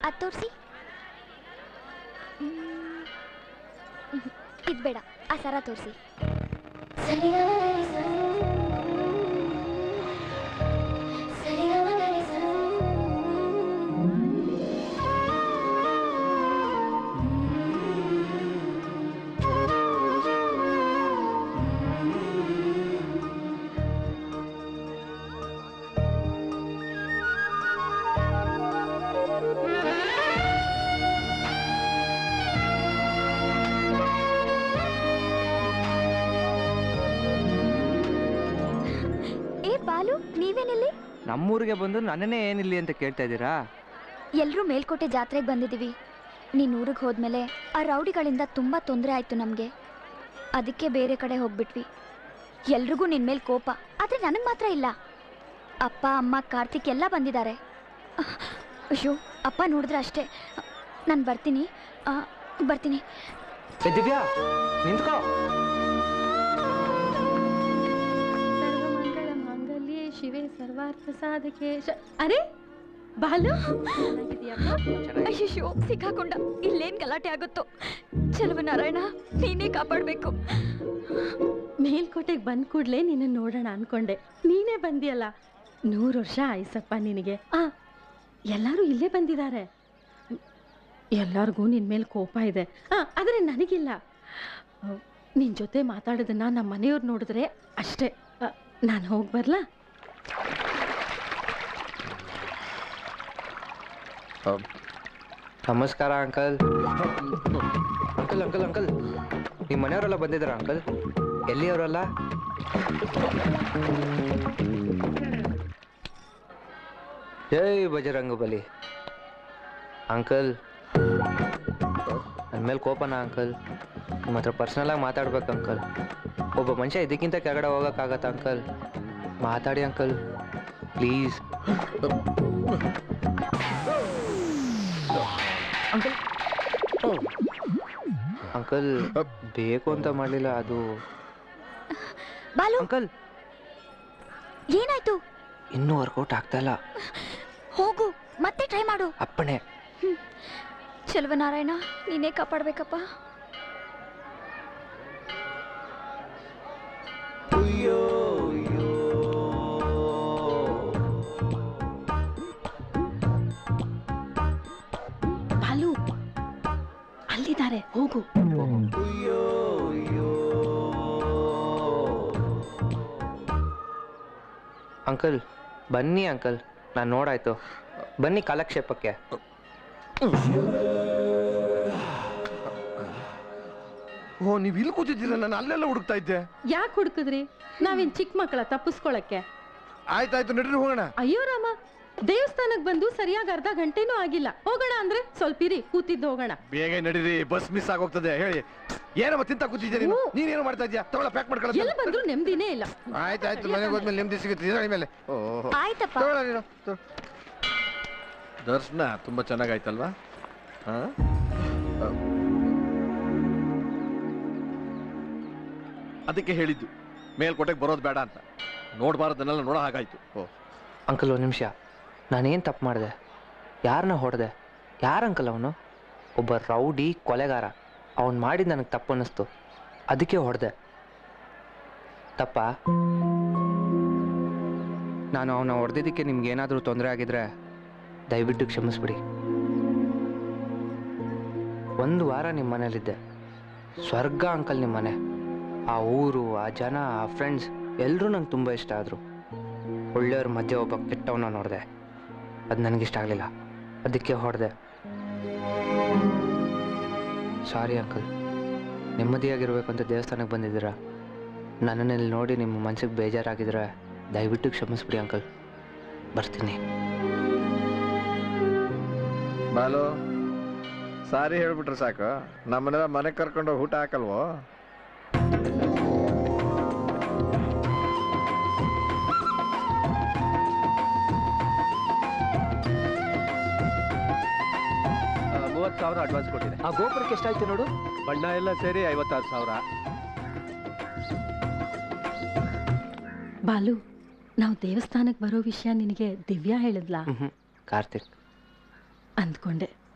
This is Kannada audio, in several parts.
ಅದು ತೋರಿಸಿ ಇದು ಬೇಡ ಆ ಸರ ತೋರಿಸಿ ಏ ಬಾಲು ನೀವೇನಿಲ್ಲಿ ನಮ್ಮೂರಿಗೆ ಬಂದು ನನ್ನನ್ನೇ ಏನಿಲ್ಲಿ ಅಂತ ಕೇಳ್ತಾ ಇದ್ದೀರಾ ಎಲ್ಲರೂ ಮೇಲ್ಕೋಟೆ ಜಾತ್ರೆಗೆ ಬಂದಿದ್ದೀವಿ ನೀನು ಊರಿಗೆ ಹೋದ್ಮೇಲೆ ಆ ರೌಡಿಗಳಿಂದ ತುಂಬ ತೊಂದರೆ ಆಯಿತು ನಮಗೆ ಅದಕ್ಕೆ ಬೇರೆ ಕಡೆ ಹೋಗ್ಬಿಟ್ವಿ ಎಲ್ರಿಗೂ ನಿನ್ನ ಮೇಲೆ ಕೋಪ ಆದರೆ ನನಗೆ ಮಾತ್ರ ಇಲ್ಲ ಅಪ್ಪ ಅಮ್ಮ ಕಾರ್ತಿಕ್ ಎಲ್ಲ ಬಂದಿದ್ದಾರೆ ಅಯ್ಯೋ ಅಪ್ಪ ನೋಡಿದ್ರೆ ಅಷ್ಟೇ ನಾನು ಬರ್ತೀನಿ ಆ, ಬರ್ತೀನಿ ಏ ದಿವ್ಯಾ ನಿಂತ್ಕೋ ಸರ್ವಮಂಗಳ ಮಾಂಗಲ್ಯೆ ಶಿವೆ ಸರ್ವಾರ್ಥ ಸಾಧಕೆ ಶ- ಅರೆ ಬಾಲು ಚೆನ್ನಾಗಿದ್ಯಪ್ಪ ಅಯ್ಯೋ ಸಿಕ್ಕಾಕೊಂಡ ಇಲ್ಲೇನು ಗಲಾಟೆ ಆಗುತ್ತೋ ನಾರಾಯಣ ನೀನೇ ಕಾಪಾಡಬೇಕು ಮೇಲ್ಕೋಟೆಗೆ ಬಂದ ಕೂಡಲೇ ನಿನ್ನ ನೋಡೋಣ ಅನ್ಕೊಂಡೆ ನೀನೇ ಬಂದಿಯಲ್ಲ ನೂರು ವರ್ಷ ಆಯ್ಸಪ್ಪ ನಿನಗೆ ಆ ಎಲ್ಲರೂ ಇಲ್ಲೇ ಬಂದಿದ್ದಾರೆ ಎಲ್ಲರಿಗೂ ನಿನ್ನ ಮೇಲೆ ಕೋಪ ಇದೆ ಆ ಆದರೆ ನನಗಿಲ್ಲ ನಿನ್ನ ಜೊತೆ ಮಾತಾಡೋದನ್ನ ನಮ್ಮ ಮನೆಯವ್ರು ನೋಡಿದ್ರೆ ಅಷ್ಟೇ ನಾನು ಹೋಗಿ ಬರಲಾ ನಮಸ್ಕಾರ ಅಂಕಲ್ ಅಂಕಲ್ ಅಂಕಲ್ ಅಂಕಲ್ ನಿಮ್ಮ ಮನೆಯವರೆಲ್ಲ ಬಂದಿದ್ದಾರಾ ಅಂಕಲ್ ಎಲ್ಲಿಯವರಲ್ಲ ಜೈ ಬಜರಂಗ ಬಲಿ ಅಂಕಲ್ ನನ್ನ ಮೇಲೆ ಕೋಪನಾ ಅಂಕಲ್ ನಿಮ್ಮ ಹತ್ರ ಪರ್ಸ್ನಲ್ ಆಗಿ ಮಾತಾಡ್ಬೇಕು ಅಂಕಲ್ ಒಬ್ಬ ಮನುಷ್ಯ ಇದಕ್ಕಿಂತ ಕೆಳಗಡೆ ಹೋಗೋಕ್ಕಾಗತ್ತಾ ಅಂಕಲ್ ಮಾತಾಡಿ ಅಂಕಲ್ ಪ್ಲೀಸ್ ಅಂಕಲ್ ಬೇಕು ಅಂತ ಮಾಡಲಿಲ್ಲ ಅದು ಬಾಲು ಅಂಕಲ್ ಏನಾಯ್ತು ಇನ್ನೂ ವರ್ಕೌಟ್ ಆಗ್ತಾ ಇಲ್ಲ ಹೋಗು ಮತ್ತೆ ಟ್ರೈ ಮಾಡು ಅಪ್ಪಣೆ ನಾರಾಯಣ ನೀನೇ ಕಾಪಾಡ್ಬೇಕಪ್ಪ ಬಾಲು ಅಲ್ಲಿದ್ದಾರೆ ಹೋಗು ಅಂಕಲ್ ಬನ್ನಿ ಅಂಕಲ್ ನಾನು ನೋಡಾಯ್ತು ಬನ್ನಿ ಕಾಲಕ್ಷೇಪಕ್ಕೆ ಓ ನೀವು ಇಲ್ಲಿ ಕೂತಿದ್ದೀರ ನಾನು ಅಲ್ಲೆಲ್ಲ ಹುಡುಕ್ತಾ ಇದ್ದೆ ಯಾಕೆ ಹುಡುಕಿದ್ರಿ ನಾವೇನ್ ಚಿಕ್ಕ ಮಕ್ಕಳ ತಪ್ಪಿಸ್ಕೊಳಕ್ಕೆ ಆಯ್ತಾಯ್ತು ನಡ್ರಿ ಹೋಗೋಣ ಅಯ್ಯೋ ರಾಮ ದೇವಸ್ಥಾನಕ್ಕೆ ಬಂದು ಸರಿಯಾಗಿ ಅರ್ಧ ಗಂಟೆನೂ ಆಗಿಲ್ಲ ಹೋಗೋಣ ಅಂದ್ರೆ ಸ್ವಲ್ಪ ಇರಿ ಕೂತಿದ್ದು ಹೋಗೋಣ ಬೇಗ ನಡೀರಿ ಬಸ್ ಮಿಸ್ ಆಗೋಗ್ತದೆ ಹೇಳಿ ಏನಮ್ಮ ತಿಂತ ಕೂತಿದ್ಯಾ ನೀನು ಹ್ಞೂ. ನೀನೇನು ಮಾಡ್ತಾ ಇದ್ಯಾ ತಗೊಳ ಪ್ಯಾಕ್ ಮಾಡ್ಕೊಳ್ಳ ಎಲ್ಲಿ ಬಂದ್ರು ನೆಮ್ಮದಿನೇ ಇಲ್ಲ ಆಯ್ತಾಯ್ತು ಮನೆಗೆ ಹೋದ್ಮೇಲೆ ನೆಮ್ಮದಿ ಸಿಗುತ್ತೆ ಇದರ ಮೇಲೆ ಓ ಆಯ್ತಪ್ಪ ತಗೊಳ ನೀನು ತಗೊ. ದರ್ಶನ ತುಂಬಾ ಚೆನ್ನಾಗಾಯ್ತಲ್ವಾ ಹಾ ಅದಕ್ಕೆ ಹೇಳಿದ್ದು ಮೇಲ್ಕೋಟೆಗೆ ಬರೋದು ಬೇಡ ಅಂತ ನೋಡ್ಬಾರ್ದನ್ನೆಲ್ಲ ನೋಡೋ ಹಾಗಾಯ್ತು ಓ ಅಂಕಲ್ ಒಂದು ನಿಮಿಷ ನಾನೇನು ತಪ್ಪು ಮಾಡಿದೆ ಯಾರನ್ನ ಹೊಡೆದೆ ಯಾರು ಅಂಕಲ್ ಅವನು ಒಬ್ಬ ರೌಡಿ ಕೊಲೆಗಾರ ಅವನು ಮಾಡಿದ ನನಗೆ ತಪ್ಪು ಅನ್ನಿಸ್ತು ಅದಕ್ಕೆ ಹೊಡೆದೆ ತಪ್ಪ ನಾನು ಅವನ ಹೊಡೆದಿದ್ದಕ್ಕೆ ನಿಮ್ಗೆ ಏನಾದರೂ ತೊಂದರೆ ಆಗಿದ್ರೆ ದಯವಿಟ್ಟು ಕ್ಷಮಿಸ್ಬಿಡಿ ಒಂದು ವಾರ ನಿಮ್ಮ ಮನೇಲಿದ್ದೆ ಸ್ವರ್ಗ ಅಂಕಲ್ ನಿಮ್ಮ ಮನೆ ಆ ಊರು ಆ ಜನ ಆ ಫ್ರೆಂಡ್ಸ್ ಎಲ್ಲರೂ ನಂಗೆ ತುಂಬ ಇಷ್ಟ ಆದರು ಒಳ್ಳೆಯವ್ರ ಮಧ್ಯೆ ಒಬ್ಬ ಕೆಟ್ಟವನ ನೋಡಿದೆ ಅದು ನನಗಿಷ್ಟ ಆಗಲಿಲ್ಲ ಅದಕ್ಕೆ ಹೊಡೆದೆ ಸಾರಿ ಅಂಕಲ್ ನೆಮ್ಮದಿಯಾಗಿರ್ಬೇಕು ಅಂತ ದೇವಸ್ಥಾನಕ್ಕೆ ಬಂದಿದ್ದೀರಾ ನನ್ನನ್ನಲ್ಲಿ ನೋಡಿ ನಿಮ್ಮ ಮನ್ಸಿಗೆ ಬೇಜಾರಾಗಿದ್ರೆ ದಯವಿಟ್ಟು ಕ್ಷಮಿಸ್ಬಿಡಿ ಅಂಕಲ್ ಬರ್ತೀನಿ ಬಾಲು ಸಾರಿ ಹೇಳ್ಬಿಟ್ರೆ ಸಾಕು ನಮ್ಮನೆಲ್ಲ ಮನೆಗೆ ಕರ್ಕೊಂಡು ಊಟ ಹಾಕಲ್ವೋ ಮೂವತ್ತು ಸಾವಿರ ಅಡ್ವಾನ್ಸ್ ಕೊಟ್ಟಿದೆ ಆ ಗೋಪುರಕ್ಕೆ ಎಷ್ಟಾಯ್ತು ನೋಡು ಬಣ್ಣ ಎಲ್ಲ ಸೇರಿ ಐವತ್ತಾರು ಸಾವಿರ ಬಾಲು ನಾವು ದೇವಸ್ಥಾನಕ್ಕೆ ಬರೋ ವಿಷಯ ನಿನಗೆ ದಿವ್ಯಾ ಹೇಳಿದ್ಲಾ ಹ್ಞೂ ಕಾರ್ತಿಕ್ ಅಂದ್ಕೊಂಡೆ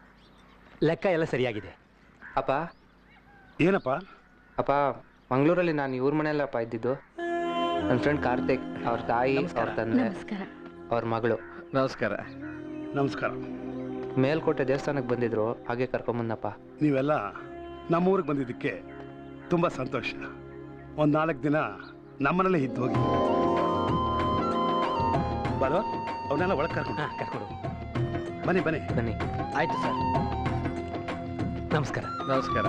ಲೆಕ್ಕ ಎಲ್ಲ ಸರಿಯಾಗಿದೆ ಅಪ್ಪ ಏನಪ್ಪ ಅಪ್ಪ ಮಂಗಳೂರಲ್ಲಿ ನಾನು ಇವ್ರ ಮನೆಯಲ್ಲಪ್ಪ ಇದ್ದಿದ್ದು ನನ್ನ ಫ್ರೆಂಡ್ ಕಾರ್ತಿಕ್ ಅವ್ರ ತಾಯಿ ಅವ್ರ ತಂದೆ ನಮಸ್ಕಾರ ಅವ್ರ ಮಗಳು ನಮಸ್ಕಾರ ನಮಸ್ಕಾರ ಮೇಲ್ಕೋಟೆ ದೇವಸ್ಥಾನಕ್ಕೆ ಬಂದಿದ್ರು ಹಾಗೆ ಕರ್ಕೊಂಬಂದಪ್ಪ ನೀವೆಲ್ಲ ನಮ್ಮೂರಿಗೆ ಬಂದಿದ್ದಕ್ಕೆ ತುಂಬ ಸಂತೋಷ ಒಂದು ನಾಲ್ಕು ದಿನ ನಮ್ಮನೇಲೆ ಇದ್ದು ಹೋಗಿ ಬರೋ ಅವನ್ನೆಲ್ಲ ಒಳಗೆ ಕರ್ಕೊಂಡು ಹಾಂ ಕರ್ಕೊಂಡು ಹೋಗು. ಬನ್ನಿ ಬನ್ನಿ ಬನ್ನಿ ಆಯ್ತು ಸರ್ ನಮಸ್ಕಾರ ನಮಸ್ಕಾರ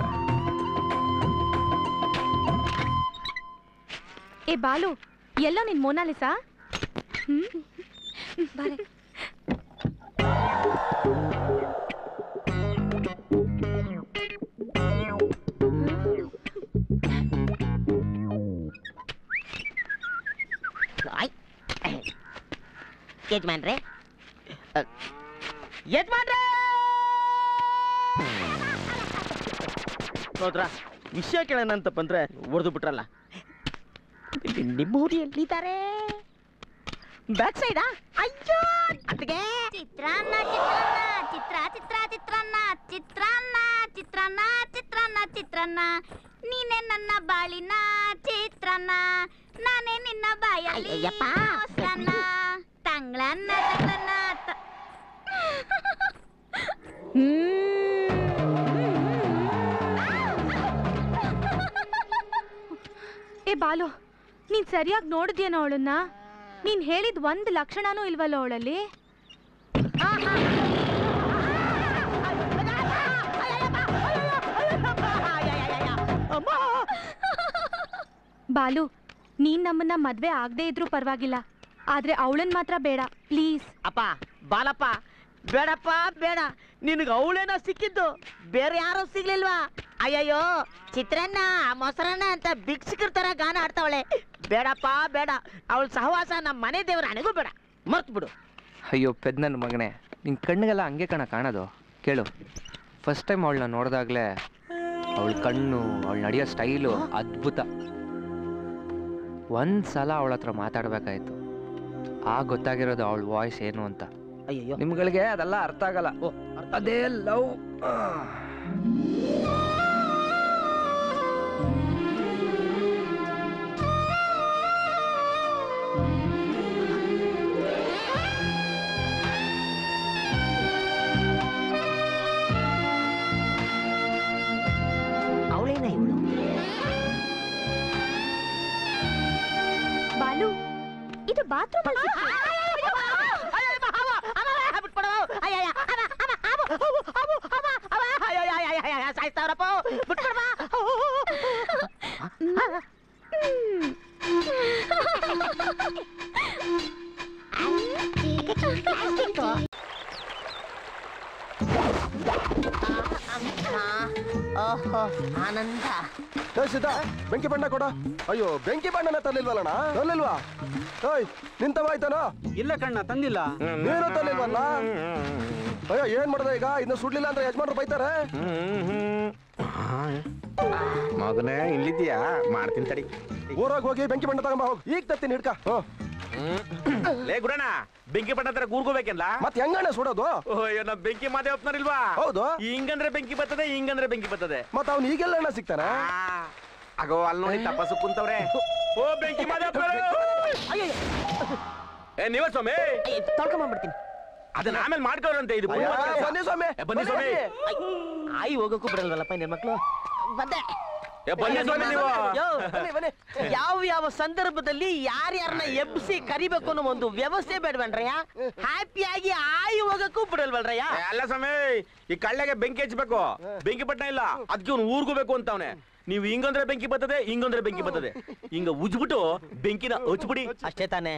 ಏ ಬಾಲು ಎಲ್ಲೋ ನಿನ್ ಮೋನಾಲಿಸಾ ಬಾರೆ ಯಜಮಾನ್ರೆ ಅ, ಯಜಮಾನ್ರೆ ನೋಡ್ರ ವಿಷಯ ಕೇಳೋಣ ಅಂತ ಬಂದ್ರೆ ಹೊಡೆದು ಬಿಟ್ರಲ್ಲ ನಿಮ್ಮೂರು ಎಲ್ಲಿದ್ದಾರೆ ಬ್ಯಾಕ್ ಸೈಡಾ ಅಯ್ಯೋ ಅತ್ತಿಗೆ ಚಿತ್ರಾನ್ನ ಚಿತ್ರಾನ್ನ ಚಿತ್ರ ಚಿತ್ರ ಚಿತ್ರಾನ್ನ ಚಿತ್ರಾನ್ನ ಚಿತ್ರಾನ್ನ ಚಿತ್ರಾನ್ನ ಚಿತ್ರಾನ್ನ ನೀನೆ ನನ್ನ ಬಾಳಿನ ಚಿತ್ರಾನ್ನ ನಾನೇ ನಿನ್ನ ಬಾಯಲ್ಲಿ ಅಯ್ಯಯ್ಯಪ್ಪ. ಮೊಸರನ್ನ. ತಂಗ್ಳನ್ನ ತಂಗ್ಳನ್ನ ತ- ಏ ಬಾಲು ನೀನ್ ಸರಿಯಾಗಿ ನೋಡಿದ್ಯೇನೋ ಅವಳನ್ನ ನೀನ್ ಹೇಳಿದ ಒಂದ್ ಲಕ್ಷಣನೂ ಇಲ್ವಲ್ಲ ಅವಳಲ್ಲಿ ಬಾಲು ನೀನ್ ನಮ್ಮನ್ನ ಮದ್ವೆ ಆಗದೆ ಇದ್ರೂ ಪರವಾಗಿಲ್ಲ ಆದ್ರೆ ಅವಳನ್ ಮಾತ್ರ ಬೇಡ ಪ್ಲೀಸ್ ಅಪ್ಪ ಬಾಲಪ್ಪ ಬೇಡಪ್ಪ ಬೇಡ ನಿನಗೆ ಅವಳೇನೋ ಸಿಕ್ಕಿದ್ದು ಬೇರೆ ಯಾರೋ ಸಿಗ್ಲಿಲ್ವಾ ಅಯ್ಯಯ್ಯೋ ಚಿತ್ರಾನ್ನ ಮೊಸರನ್ನ ಅಂತ ಭಿಕ್ಷುಕರ ತರ ಗಾನ ಆಡ್ತಾವಳೆ ಬೇಡಪ್ಪ ಬೇಡ ಅವಳ ಸಹವಾಸ ನಮ್ಮ ಮನೆ ದೇವ್ರ ನನಗೂ ಬೇಡ ಮರ್ತು ಬಿಡು ಅಯ್ಯೋ ಪೆದ್ ನನ್ನ ಮಗನೇ ನಿನ್ನ ಕಣ್ಣಿಗೆಲ್ಲ ಹಂಗೆ ಕಣ ಕಾಣೋದು ಕೇಳು ಫಸ್ಟ್ ಟೈಮ್ ಅವಳನ್ನ ನೋಡಿದಾಗಲೇ ಅವಳ ಕಣ್ಣು ಅವಳು ನಡೆಯೋ ಸ್ಟೈಲು ಅದ್ಭುತ ಒಂದು ಸಲ ಅವಳ ಹತ್ರ ಮಾತಾಡ್ಬೇಕಾಯ್ತು ಆ ಗೊತ್ತಾಗಿರೋದು ಅವಳ ವಾಯ್ಸ್ ಏನು ಅಂತ ಅಯ್ಯಯ್ಯೋ ನಿಮ್ಗಳಿಗೆ ಅದೆಲ್ಲ ಅರ್ಥ ಆಗಲ್ಲ ಓ ಅರ್ಥ ಅದೇ ಲವ್ ಅವಳೇನ ಇವಳು ಬಾಲು ಇದು ಬಾತ್ರೂಮ್ ಅಲ್ಲಿ ಸಾಯ್ತಾವ್ರಪ್ಪ ಬಿಟ್ಬಿಡ್ಬಾ ಓಹೋ ಆನಂದ ಸೀತಾ ಬೆಂಕಿ ಬಣ್ಣ ಕೊಡ ಅಯ್ಯೋ ಬೆಂಕಿ ಬಣ್ಣನ ತರ್ಲಿಲ್ವಲ್ಲಣ್ಣ ತರ್ಲಿಲ್ವಾ ಓಯ್ ನಿಂತವಾಯ್ತಾನ ಇಲ್ಲ ಕಣ್ಣ ತಂದಿಲ್ಲ ನೀನು ತರ್ಲಿಲ್ವಲ್ಲ ಅಯ್ಯೋ ಏನ್ ಮಾಡ್ದೆ ಈಗ ಇನ್ನು ಸುಡ್ಲಿಲ್ಲ ಅಂದ್ರೆ ಯಜಮಾನ್ರು ಬೈತಾರೆ ಮಗನೇ ಇಲ್ಲಿದ್ಯಾ ಮಾಡ್ತೀನಿ ತಡಿ ಊರಾಗ ಹೋಗಿ ಬೆಂಕಿ ಬಣ್ಣ ತಗೊಂಬ ಹೋಗಿ ಈಗ ತತ್ತೀನಿ ಹಿಡ್ಕ ಹ್ಞೂ ಲೇ ಗುಡಣ ಬೆಂಕಿ ಪಟ್ಟ ಹತ್ರ ಕೂರ್ಕೋಬೇಕಲ್ಲ ಮತ್ತೆ ಹೆಂಗಣ್ಣ ಸುಡೋದು ಅಯ್ಯೋ ನಾ ಬೆಂಕಿ ಮಾತೆ ಒಪ್ನಾರಿಲ್ವಾ ಹೌದು ಹಿಂಗಂದ್ರೆ ಬೆಂಕಿ ಬರ್ತದೆ ಹಿಂಗಂದ್ರೆ ಬೆಂಕಿ ಬರ್ತದೆ ಮತ್ತೆ ಅವ್ನು ಈಗೆಲ್ಲ ಅಣ್ಣ ಸಿಗ್ತಾನ ಆಗೋ ಅಲ್ಲಿ ನೋಡಿ ತಪಸ್ಸು ಕುಂತವ್ರೆ ಓ ಬೆಂಕಿ ಮಾತೆ ಒಪ್ನಾರು. ಏ ನೀವ ಸ್ವಾಮಿ ತೊಳ್ಕೊಂಬಂದ್ಬಿಡ್ತೀನಿ ಅದನ್ನ ಆಮೇಲೆ ಮಾಡ್ಕೊಳ್ಳೋರಂತೆ ಇದು ಪುಣ್ಯವಾದ ಕೆಲ್ಸ. ಬನ್ನಿ ಸ್ವಾಮಿ ಏ, ಬನ್ನಿ ಸ್ವಾಮಿ ಆಯಿ ಹೋಗಕ್ಕೂ ಬಿಡಲ್ವಲ್ಲಪ್ಪ ನಿನ್ ಮಕ್ಳು ಬಂದೆ ಏ, ಬನ್ನಿ ಸ್ವಾಮಿ ನೀವು ಯೋ, ಬನ್ನಿ ಬನ್ನಿ ಯಾವ ಯಾವ ಸಂದರ್ಭದಲ್ಲಿ ಯಾರ್ಯಾರನ್ನ ಎಬ್ಸಿ ಕರಿಬೇಕು ಅನ್ನೋ ಒಂದು ವ್ಯವಸ್ಥೆ ಬೇಡವನ್ರಯ್ಯ ಹ್ಯಾಪಿಯಾಗಿ ಆಯಿ ಹೋಗಕ್ಕೂ ಬಿಡಲ್ವಲ್ರಯ್ಯ ಏ, ಅಲ್ಲ ಸ್ವಾಮಿ ಈ ಕಳ್ಳೆಗೆ ಬೆಂಕಿ ಹಚ್ಬೇಕು ಬೆಂಕಿ ಪಟ್ಟ ಇಲ್ಲ ಅದಕ್ಕೆ ಅವ್ನು ಊರ್ಗೋಬೇಕು ಅಂತವನೆ ನೀವು ಹಿಂಗಂದ್ರೆ ಬೆಂಕಿ ಬರ್ತದೆ ಹಿಂಗಂದ್ರೆ ಬೆಂಕಿ ಬರ್ತದೆ ಹಿಂಗ ಉಜ್ಬಿಟ್ಟು ಬೆಂಕಿನ ಹಚ್ಬಿಡಿ ಅಷ್ಟೇ ತಾನೇ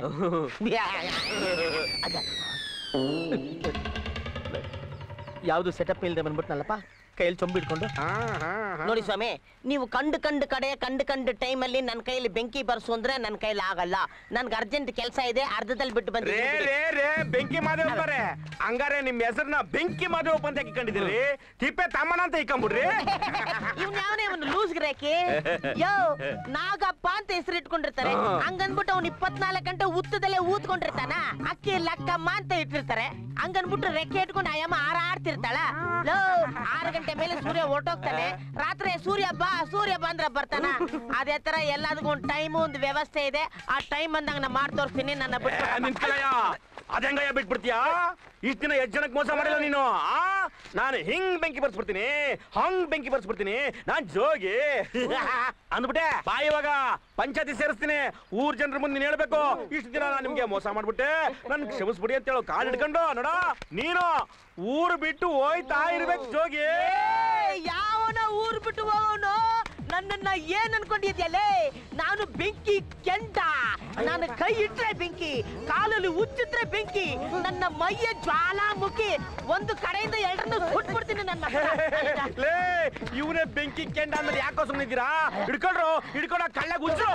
ಯಾವುದು ಸೆಟಪ್ ಇಲ್ಲದೆ ಬಂದ್ಬಿಟ್ನಲ್ಲಪ್ಪ ಕೈಯಲ್ಲಿ ಚೊಂಬಿಡ್ಕೊಂಡು ನೋಡಿ ಸ್ವಾಮಿ ನೀವು ಕಂಡು ಕಂಡು ಕಡೆ ಕಂಡು ಕಂಡು ಟೈಮಲ್ಲಿ ನನ್ನ ಕೈಯಲ್ಲಿ ಬೆಂಕಿ ಬರ್ಸು ಅಂದ್ರೆ ನನ್ನ ಕೈಲಿ ಆಗಲ್ಲ ನನ್ಗೆ ಅರ್ಜೆಂಟ್ ಕೆಲಸ ಇದೆ ಅರ್ಧದಲ್ಲಿ ಬಿಟ್ಟು ರೇ ಬಂದಿದ್ದೀನಿ ರೇ ರೇ ಬೆಂಕಿ ಮಾದೇವ್ ಅಂತಾರೆ ಹಂಗಾರೆ ನಿಮ್ ಹೆಸರನ್ನ ಬೆಂಕಿ ಮಾದೇವ್ ಅಂತ ಇಟ್ಕೊಂಡಿದ್ದೀರಿ ತಿಪ್ಪೆ ತಮ್ಮನ ಅಂತ ಇಕ್ಕೊಂಬಿಡ್ರಿ ಇವ್ನ ಯಾವನೇ ಒಂದು ಲೂಸ್ ಗ್ರೇಕಿ ಯೋ ನಾಗಪ್ಪ ಅಂತ ಹೆಸರು ಇಟ್ಕೊಂಡಿರ್ತಾರೆ ಹಂಗನ್ಬಿಟ್ಟು ಅವ್ನು ಇಪ್ಪತ್ನಾಲ್ಕು ಗಂಟೆ ಉತ್ತದಲ್ಲೇ ಊದ್ಕೊಂಡಿರ್ತಾನ ಅಕ್ಕಿ ಲಕ್ಕಮ್ಮ ಅಂತ ಇಟ್ಟಿರ್ತಾರೆ ಹಂಗನ್ಬಿಟ್ಟು ರೆಕ್ಕೆ ಇಟ್ಕೊಂಡು ಅಯ್ಯಮ್ಮ ಹಾರಾಡ್ತಿರ್ತಾಳ ಲೋ ಆರು ಗಂಟೆ ಮೇಲೆ ಸೂರ್ಯ ಹೊರ್ಟೋಗ್ತಾನೆ ರಾತ್ರಿ ಸೂರ್ಯ ಬಾ ಸೂರ್ಯ ಬಂದ್ರ ಬರ್ತಾನ ಅದೇ ತರ ಎಲ್ಲದಕ್ಕೂ ಒಂದು ಟೈಮ್ ಒಂದು ವ್ಯವಸ್ಥೆ ಇದೆ ಆ ಟೈಮ್ ಬಂದಾಗ ನಾ ಮಾಡಿ ತೋರಿಸ್ತೀನಿ ನನ್ನ ಬಿಟ್ಟು ನಿಂತ್ಕೊಳ್ಳಯ್ಯ ಅದಂಗಯ್ಯ ಬಿಟ್ಬಿಡ್ತೀಯಾ ಇಷ್ಟ ದಿನ ಎಷ್ಟ್ ಜನಕ್ಕೆ ಮೋಸ ಮಾಡಿಲ್ಲ ನೀನು ಆ ನಾನು ಹಿಂಗ್ ಬೆಂಕಿ ಬರ್ಸ್ಬಿಡ್ತೀನಿ ಹಂಗ್ ಬೆಂಕಿ ಬರ್ಸ್ಬಿಡ್ತೀನಿ ನಾನ್ ಜೋಗಿ ಅಂದ್ಬಿಟ್ಟೆ ಬಾ ಇವಾಗ ಪಂಚಾಯತಿ ಸೇರಿಸ್ತೀನಿ ಊರ್ ಜನರ ಮುಂದೆ ನೀನ್ ಹೇಳ್ಬೇಕು ಇಷ್ಟು ದಿನ ನಾನು ನಿಮ್ಗೆ ಮೋಸ ಮಾಡ್ಬಿಟ್ಟೆ ನನ್ ಕ್ಷಮಿಸ್ಬಿಡಿ ಅಂತ ಹೇಳೋ ಕಾಲ್ ಹಿಡ್ಕೊಂಡು ನೋಡ ನೀನು ಊರು ಬಿಟ್ಟು ಹೋಯ್ತಾ ಇರ್ಬೇಕು ಜೋಗಿ ಯಾವನ ಊರ್ ಬಿಟ್ಟು ಹೋಗೋನು ನನ್ನನ್ನ ಏನ್ ಅನ್ಕೊಂಡಿದ್ಯಲ್ಲೇ ನಾನು ಬೆಂಕಿ ಕೆಂಡ ನಾನು ಕೈ ಇಟ್ರೆ ಬೆಂಕಿ ಕಾಲಲ್ಲಿ ಉಚ್ಚಿಟ್ರೆ ಬೆಂಕಿ ನನ್ನ ಮೈಯ ಜ್ವಾಲಾಮುಖಿ ಒಂದು ಕಡೆಯಿಂದ ಎರಡನ್ನು ಸುಟ್ಬಿಡ್ತೀನಿ ನನ್ನ ಮಗನ. ಲೇ ಇವನೇ ಬೆಂಕಿ ಕೆಂಡ ಅಂದ್ರೆ ಯಾಕೋ ಸುಮ್ಮನಿದ್ದೀರಾ ಹಿಡ್ಕೊಳ್ರು ಹಿಡ್ಕೊಂಡ ಕಳ್ಳ ಗುಜ್ರು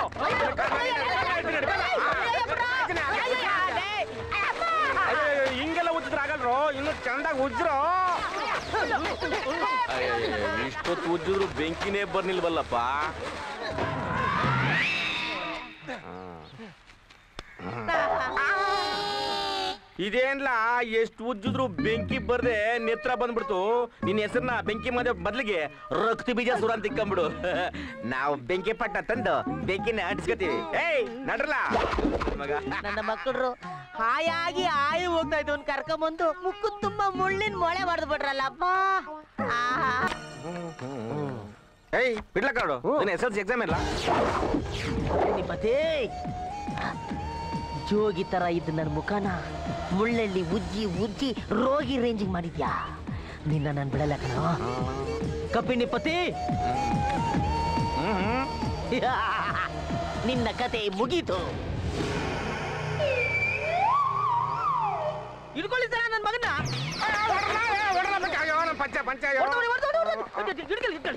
ಹಿಂಗೆಲ್ಲ ಉಜ್ಜಿದ್ರೆ ಆಗಲ್ರು ಇನ್ನು ಚಂದಾಗಿ ಉಜ್ರು ಇಷ್ಟೊತ್ತು ಉಜ್ಜಿದ್ರು ಬೆಂಕಿನೇ ಬರ್ನಿಲ್ವಲ್ಲಪ್ಪ ಇದೇನ್ಲ ಎಷ್ಟು ಉಜ್ಜಿದ್ರು ಬೆಂಕಿ ಬರ್ದೆ ನೆತ್ರ ಬಂದ್ಬಿಡ್ತು ನಿನ್ನ ಹೆಸರನ್ನ ಬೆಂಕಿ ಮದ ಬದಲಿಗೆ ರಕ್ತ ಬೀಜ ಸುರ ಅಂತ ಇಕ್ಕಂಬಿಡು ನಾವು ಬೆಂಕಿ ಪಟ್ಟ ತಂದು ಬೆಂಕಿನ ಅಂಟಿಸ್ಕೊತೀವಿ ಏಯ್ ನಡ್ರಲ್ಲ ಮಗ ನನ್ನ ಮಕ್ಕಳು ಹಾಯಾಗಿ ಹಾಯಿ ಹೋಗ್ತಾ ಇದ್ದವನ್ ಕರ್ಕೊಂಬಂದು ಮುಕ್ಕು ತುಂಬಾ ಮುಳ್ಳಿನ ಮೊಳೆ ಹೊಡೆದು ಬಿಟ್ರಲ್ಲಪ್ಪ ಏಯ್ ಬಿಡ್ಲ ಕಾಡು ನಿನ್ನ ಎಸ್ ಎಲ್ ಸಿ ಎಕ್ಸಾಮ್ ಇಲ್ಲ ನಿಮ್ಮದೇ ಜೋಗಿ ತರ ಇದ್ದ ನನ್ನ ಮುಖನ ಮುಳ್ಳಲ್ಲಿ ಉಜ್ಜಿ ಉಜ್ಜಿ ರೋಗಿ ರೇಂಜಿಂಗ್ ಮಾಡಿದ್ಯಾ ನಿನ್ನ ನಾನು ಬಿಡಲ್ಲ ಕಣ ಕಪಿನಿಪತಿ ನಿನ್ನ ಕತೆ ಮುಗೀತು ಇಟ್ಕೊಳ್ಳಿ ಸರ ನನ್ನ ಮಗನ ಪಂಚ ಪಂಚ ಹೊಡ್ದು, ಹೊಡ್ದು, ಹೊಡ್ದು, ಹೊಡ್ದು, ಹೊಡ್ದು. ಇಟ್ಕೊಳ್ಳಿ, ಇಟ್ಕೊಳ್ಳಿ.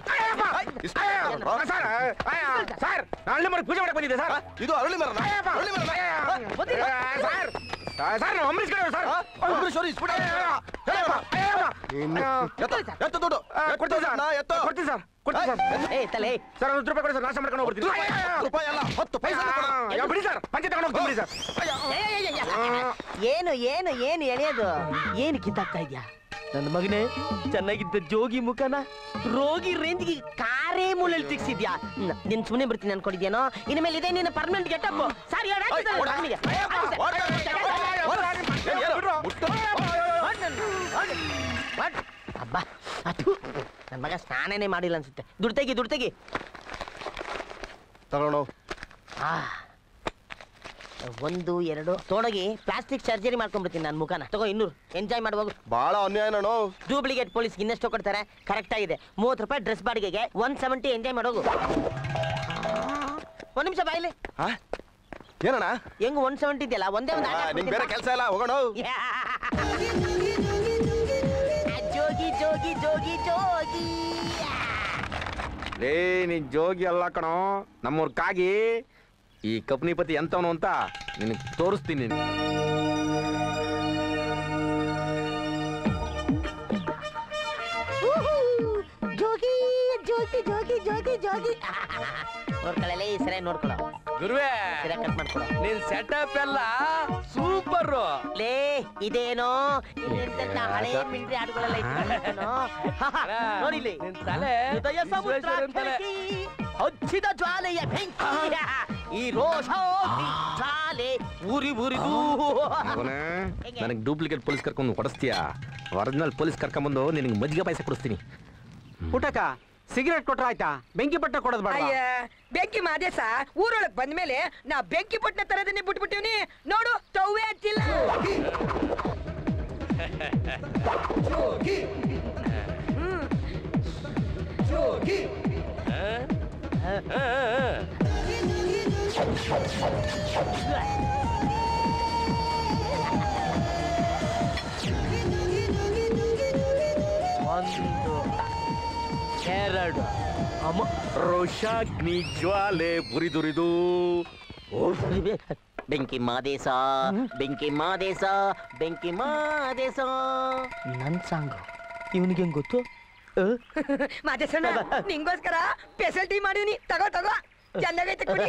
ಸರ್ ಸರ್ ಹಳ್ಳಿ ಮರ ಪೂಜೆ ಮಾಡಕ್ ಬಂದಿದ್ದೆ ಸರ್ ಇದು ಅರಳಿ ಮರನ ಅರಳಿ ಮರನ ಸರ್ ಸರ್ ನಾವು ಅಂಬರೀಷ್ ಕಡೆ ಸರ್ ಅಂಬರೀಶ್ವರಿ ಇಸ್ಬಿಡ ಎತ್ತ ದುಡ್ಡು ಕೊಡ್ತೀವಿ ಸರ್ ನಾ ಎತ್ತೋ ಕೊಡ್ತೀವಿ ಸರ್ ಕೊಡ್ತೀವಿ ಸರ್ ಏ ತಲೆ ಸರ್ ಒಂದು ರೂಪಾಯಿ ಕೊಡಿ ಸರ್ ನಾಶ ಮಾಡ್ಕೊಂಡು ಹೋಗ್ಬಿಡ್ತೀನಿ ರೂಪಾಯಿ ಅಲ್ಲ ಹತ್ತು ಪೈಸೆ ಯಾ, ಬಿಡಿ ಸರ್ ಪಂಚೆ ತಗೊಂಡು ಹೋಗ್ತೀನಿ ಬಿಡಿ ಸರ್ ಏನು ಏನು ಏನು ಎಳೆಯೋದು ಏನು ಕಿತ್ತಾಗ್ತಾ ಇದ್ಯಾ ನನ್ನ ಮಗನೇ ಚೆನ್ನಾಗಿದ್ದ ಜೋಗಿ ಮುಖನ ರೋಗಿ ರೇಂಜ್ಗೆ ಕಾರೇ ಮೂಲಲ್ಲಿ ತಿಕ್ಸಿದ್ಯಾ ನಿನ್ ಸುಮ್ಮನೆ ಬರ್ತೀನಿ ಅನ್ಕೊಂಡಿದ್ಯಾನೋ ಇನ್ನು ಮೇಲೆ ಇದೆ ನಿನ್ನ ಪರ್ಮನೆಂಟ್ ಗೆಟಪ್ ಸರಿ ಹೇಳು, ಹಾಕಿದ್ದಲ್ಲ ಅವನಿಗೆ. ಹೊರ್ಟ್. ಅಬ್ಬಾ ಅಥು ನನ್ನ ಮಗ ಸ್ನಾನನೇ ಮಾಡಿಲ್ಲ ಅನ್ಸುತ್ತೆ ದುಡ್ಡು ತೆಗಿ ದುಡ್ಡು ತೆಗಿ ತಗೊಳ್ಳೋ ಆ ಒಂದು ಎರಡು ತೊಡಗಿ ಪ್ಲಾಸ್ಟಿಕ್ ಸರ್ಜರಿ ಮಾಡ್ಕೊಂಡ್ಬಿಡ್ತೀನಿ ನನ್ನ ಮುಖನ ತಗೋ ಇನ್ನೂರು ಎಂಜಾಯ್ ಮಾಡುವಾಗ ಬಾಳ ಅನ್ಯಾಯ ನೋಡು ಡೂಪ್ಲಿಕೇಟ್ ಪೊಲೀಸ್ಗೆ ಇನ್ನೆಷ್ಟು ಕೊಡ್ತಾರೆ ಕರೆಕ್ಟ್ ಆಗಿದೆ ಮೂವತ್ತು ರೂಪಾಯಿ ಡ್ರೆಸ್ ಬಾಡಿಗೆಗೆ ಒನ್ ಸೆವೆಂಟಿ ಎಂಜಾಯ್ ಮಾಡೋಗು ಒಂದ್ ನಿಮಿಷ ಬಾಯಿಲಿ ಹಾ? ಏನಣ್ಣ ಹೆಂಗ್ ಒನ್ ಸೆವೆಂಟಿ ಇದೆಯಲ್ಲ ಒಂದೇ ಒಂದು ಆಟ ಆ, ನಿಂಗ್ ಬೇರೆ ಕೆಲಸ ಇಲ್ಲ ಹೋಗೋಣ ಜೋಗಿ ಜೋಗಿ ಜೋಗಿ ಜೋಗಿ ಲೇ ನೀನ್ ಜೋಗಿ ಅಲ್ಲ ಕಣೋ ನಮ್ಮೂರ್ ಕಾಗಿ ಈ ಕಪ್ನಿಪತಿ ಎಂತವನು ಅಂತ ನಿನಗೆ ತೋರಿಸ್ತೀನಿ ಜೋಗಿ ಜೋಗಿ ಜೋಗಿ ಜೋಗಿ ಜೋಗಿ ನೋಡ್ಕೊಳ್ಳಲೇ ಈ ಸರಿ ನೋಡ್ಕೊಳ್ಳೋ ಗುರುವೇ ಸರಿ ಕಟ್ ಮಾಡ್ಕೊಡೋ ನಿನ್ ಸೆಟಪ್ ಎಲ್ಲ ಸೂಪರ್ ಲೇ ಇದೇನೋ ಇಲ್ಲಿರ್ತಕ್ಕ ಹಳೆ ಮಿಂಟ್ರಿ ಹಾಡುಗಳೆಲ್ಲ ಇಟ್ಕೊಂಡಿರ್ತಾನೋ. ನೋಡಿಲ್ಲಿ ನಿನ್ ತಲೆ ಹೃದಯ ಸಮುದ್ರ ವಿಶ್ವೇಶ್ವರನ್ ತಲೆ. ಬೆಂಕಿ, ಹಚ್ಚಿದ ಜ್ವಾಲೆಯ ಬೆಂಕಿ ಈ ರೋಷ ಜ್ವಾಲೆ ಉರಿ ಉರಿದು ಹೆಂಗೆ? ನನಗೆ ಡೂಪ್ಲಿಕೇಟ್ ಪೊಲೀಸ್ ಕರ್ಕೊಂಡು ಹೊಡೆಸ್ತೀಯಾ ಒರಿಜಿನಲ್ ಪೊಲೀಸ್ ಕರ್ಕೊಂಬಂದು ನಿನಗೆ ಮಜ್ಜಿಗೆ ಪಾಯಸ ಕೊಡಿಸ್ತೀನಿ ಊಟಕ್ಕ ಸಿಗರೇಟ್ ಕೊಟ್ರ ಆಯ್ತಾ ಬೆಂಕಿ ಪಟ್ಟ ಕೊಡೋದು ಬೇಡ ಅಯ್ಯ ಬೆಂಕಿ ಮಾದೇಶ ಊರೊಳಗ್ ಬಂದ್ಮೇಲೆ ನಾ ಬೆಂಕಿ ಪಟ್ನ ತರದನ್ನೇ ಬಿಟ್ಬಿಟ್ಟಿವ್ನಿ ನೋಡು ತವ್ವೇ ಹಚ್ಚಿಲ್ಲ ಒಂದು ಎರಡು ಅಮ್ಮ ರೋಷಾಗ್ನಿ ಜ್ವಾಲೆ ಬುರಿದುರಿದು ಬೆಂಕಿ ಮಾದೇಶ ಬೆಂಕಿ ಮಾದೇಶ ಬೆಂಕಿ ಮಾದೇಶ ನನ್ ಸಾಂಗು ಇವನಿಗೆ ಹೆಂಗ್ ಗೊತ್ತು ಮಾದೇಶಣ್ಣ ನಿಂಗೋಸ್ಕರ ಸ್ಪೆಷಲ್ ಟೀ ಮಾಡೀನಿ ತಗೋ ತಗೋ ಚೆನ್ನಾಗೈತೆ ಕುಡಿ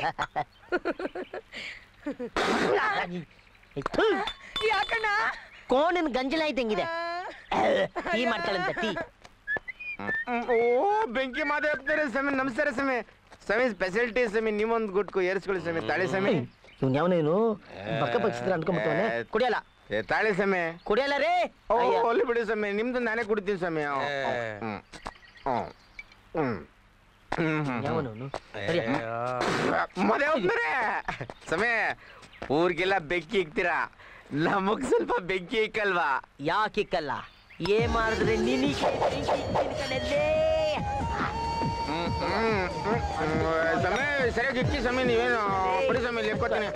ಯಾಕಣ್ಣ ಕೋಣನ್ ಗಂಜಲ ಇದ್ದಂಗಿದೆ ಟೀ ಮಾಡ್ತಾಳಂತ ಟೀ ಓ ಬೆಂಕಿ ಮಾದೇ ಹೋಗ್ತಾರೆ ಸಮಿ ನಮಸ್ಕಾರ ಸಮಿ ಸಮಿ ಸ್ಪೆಷಾಲಿಟಿ ಸಮಿ ನೀವೊಂದು ಗುಟ್ಕು ಏರಿಸ್ಕೊಳ್ಳಿ ಸಮಿ ತಾಳಿ ಸಮಿ ಇವ್ನು ಯಾವನೇನು ಬಕ್ಕ ಬಗ್ಸಿದ್ರೆ ಅನ್ಕೊಂಡ್ಬಿಟ್ಟವನೆ ಕುಡಿಯಲ್ಲ ಏ ತಾಳಿ ಸಮಿ ಕುಡಿಯಲ್ಲ ರೀ ಓ ಅಯ್ಯ. ಒಲ್ಲಿ ಬಿಡಿ ಸಮಿ ನಿಮ್ದು ನಾನೇ ಕುಡಿತೀನಿ ಸಮಿ ಹ್ಮ್ ಹ್ಮ್ ಹ್ಮ್ ಹ್ಮ್ ಯಾವನವನು ಮದುವೆ ಹೋಗ್ತಾರೆ ಸಮಯ ಊರಿಗೆಲ್ಲ ಬೆಂಕಿ ಇಕ್ತೀರಾ ನಮಗ್ ಸ್ವಲ್ಪ ಬೆಂಕಿ ಇಕ್ಕಲ್ವಾ ಯಾಕೆ ಇಕ್ಕಲ್ಲ ಏ ಮಾಡಿದ್ರೆ ನಿನಗೆ ಸಮಯ ಸರಿಯಾಗಿ ಇಕ್ಕಿ ಸಮಯ ನೀವೇನು ಬಿಡಿ ಸಮಯ ಲೆಕ್ಕೋತೀನಿ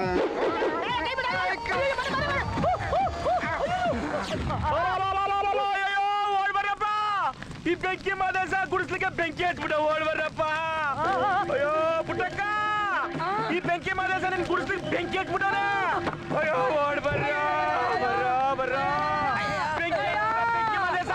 ಈ ಬೆಂಕಿ ಮಾದೇಶ ಗುಡಿಸ್ಲಿಕ್ಕೆ ಬೆಂಕಿ ಹಚ್ಬಿಟ್ಟ ಓಡ್ ಬರ್ರಪ್ಪ ಅಯ್ಯೋ ಪುಟ್ಟಕ್ಕ ಈ ಬೆಂಕಿ ಮಾದೇಶ ನಿನ್ ಗುಡಿಸ್ಲಿಕ್ಕೆ ಬೆಂಕಿ ಹಚ್ಬಿಟ್ಟವನೆ ಅಯ್ಯೋ ಓಡ್ ಬರ್ರ ಬರ್ರ ಬರ್ರ ಬೆಂಕಿ ಬೆಂಕಿ ಮಾದೇಶ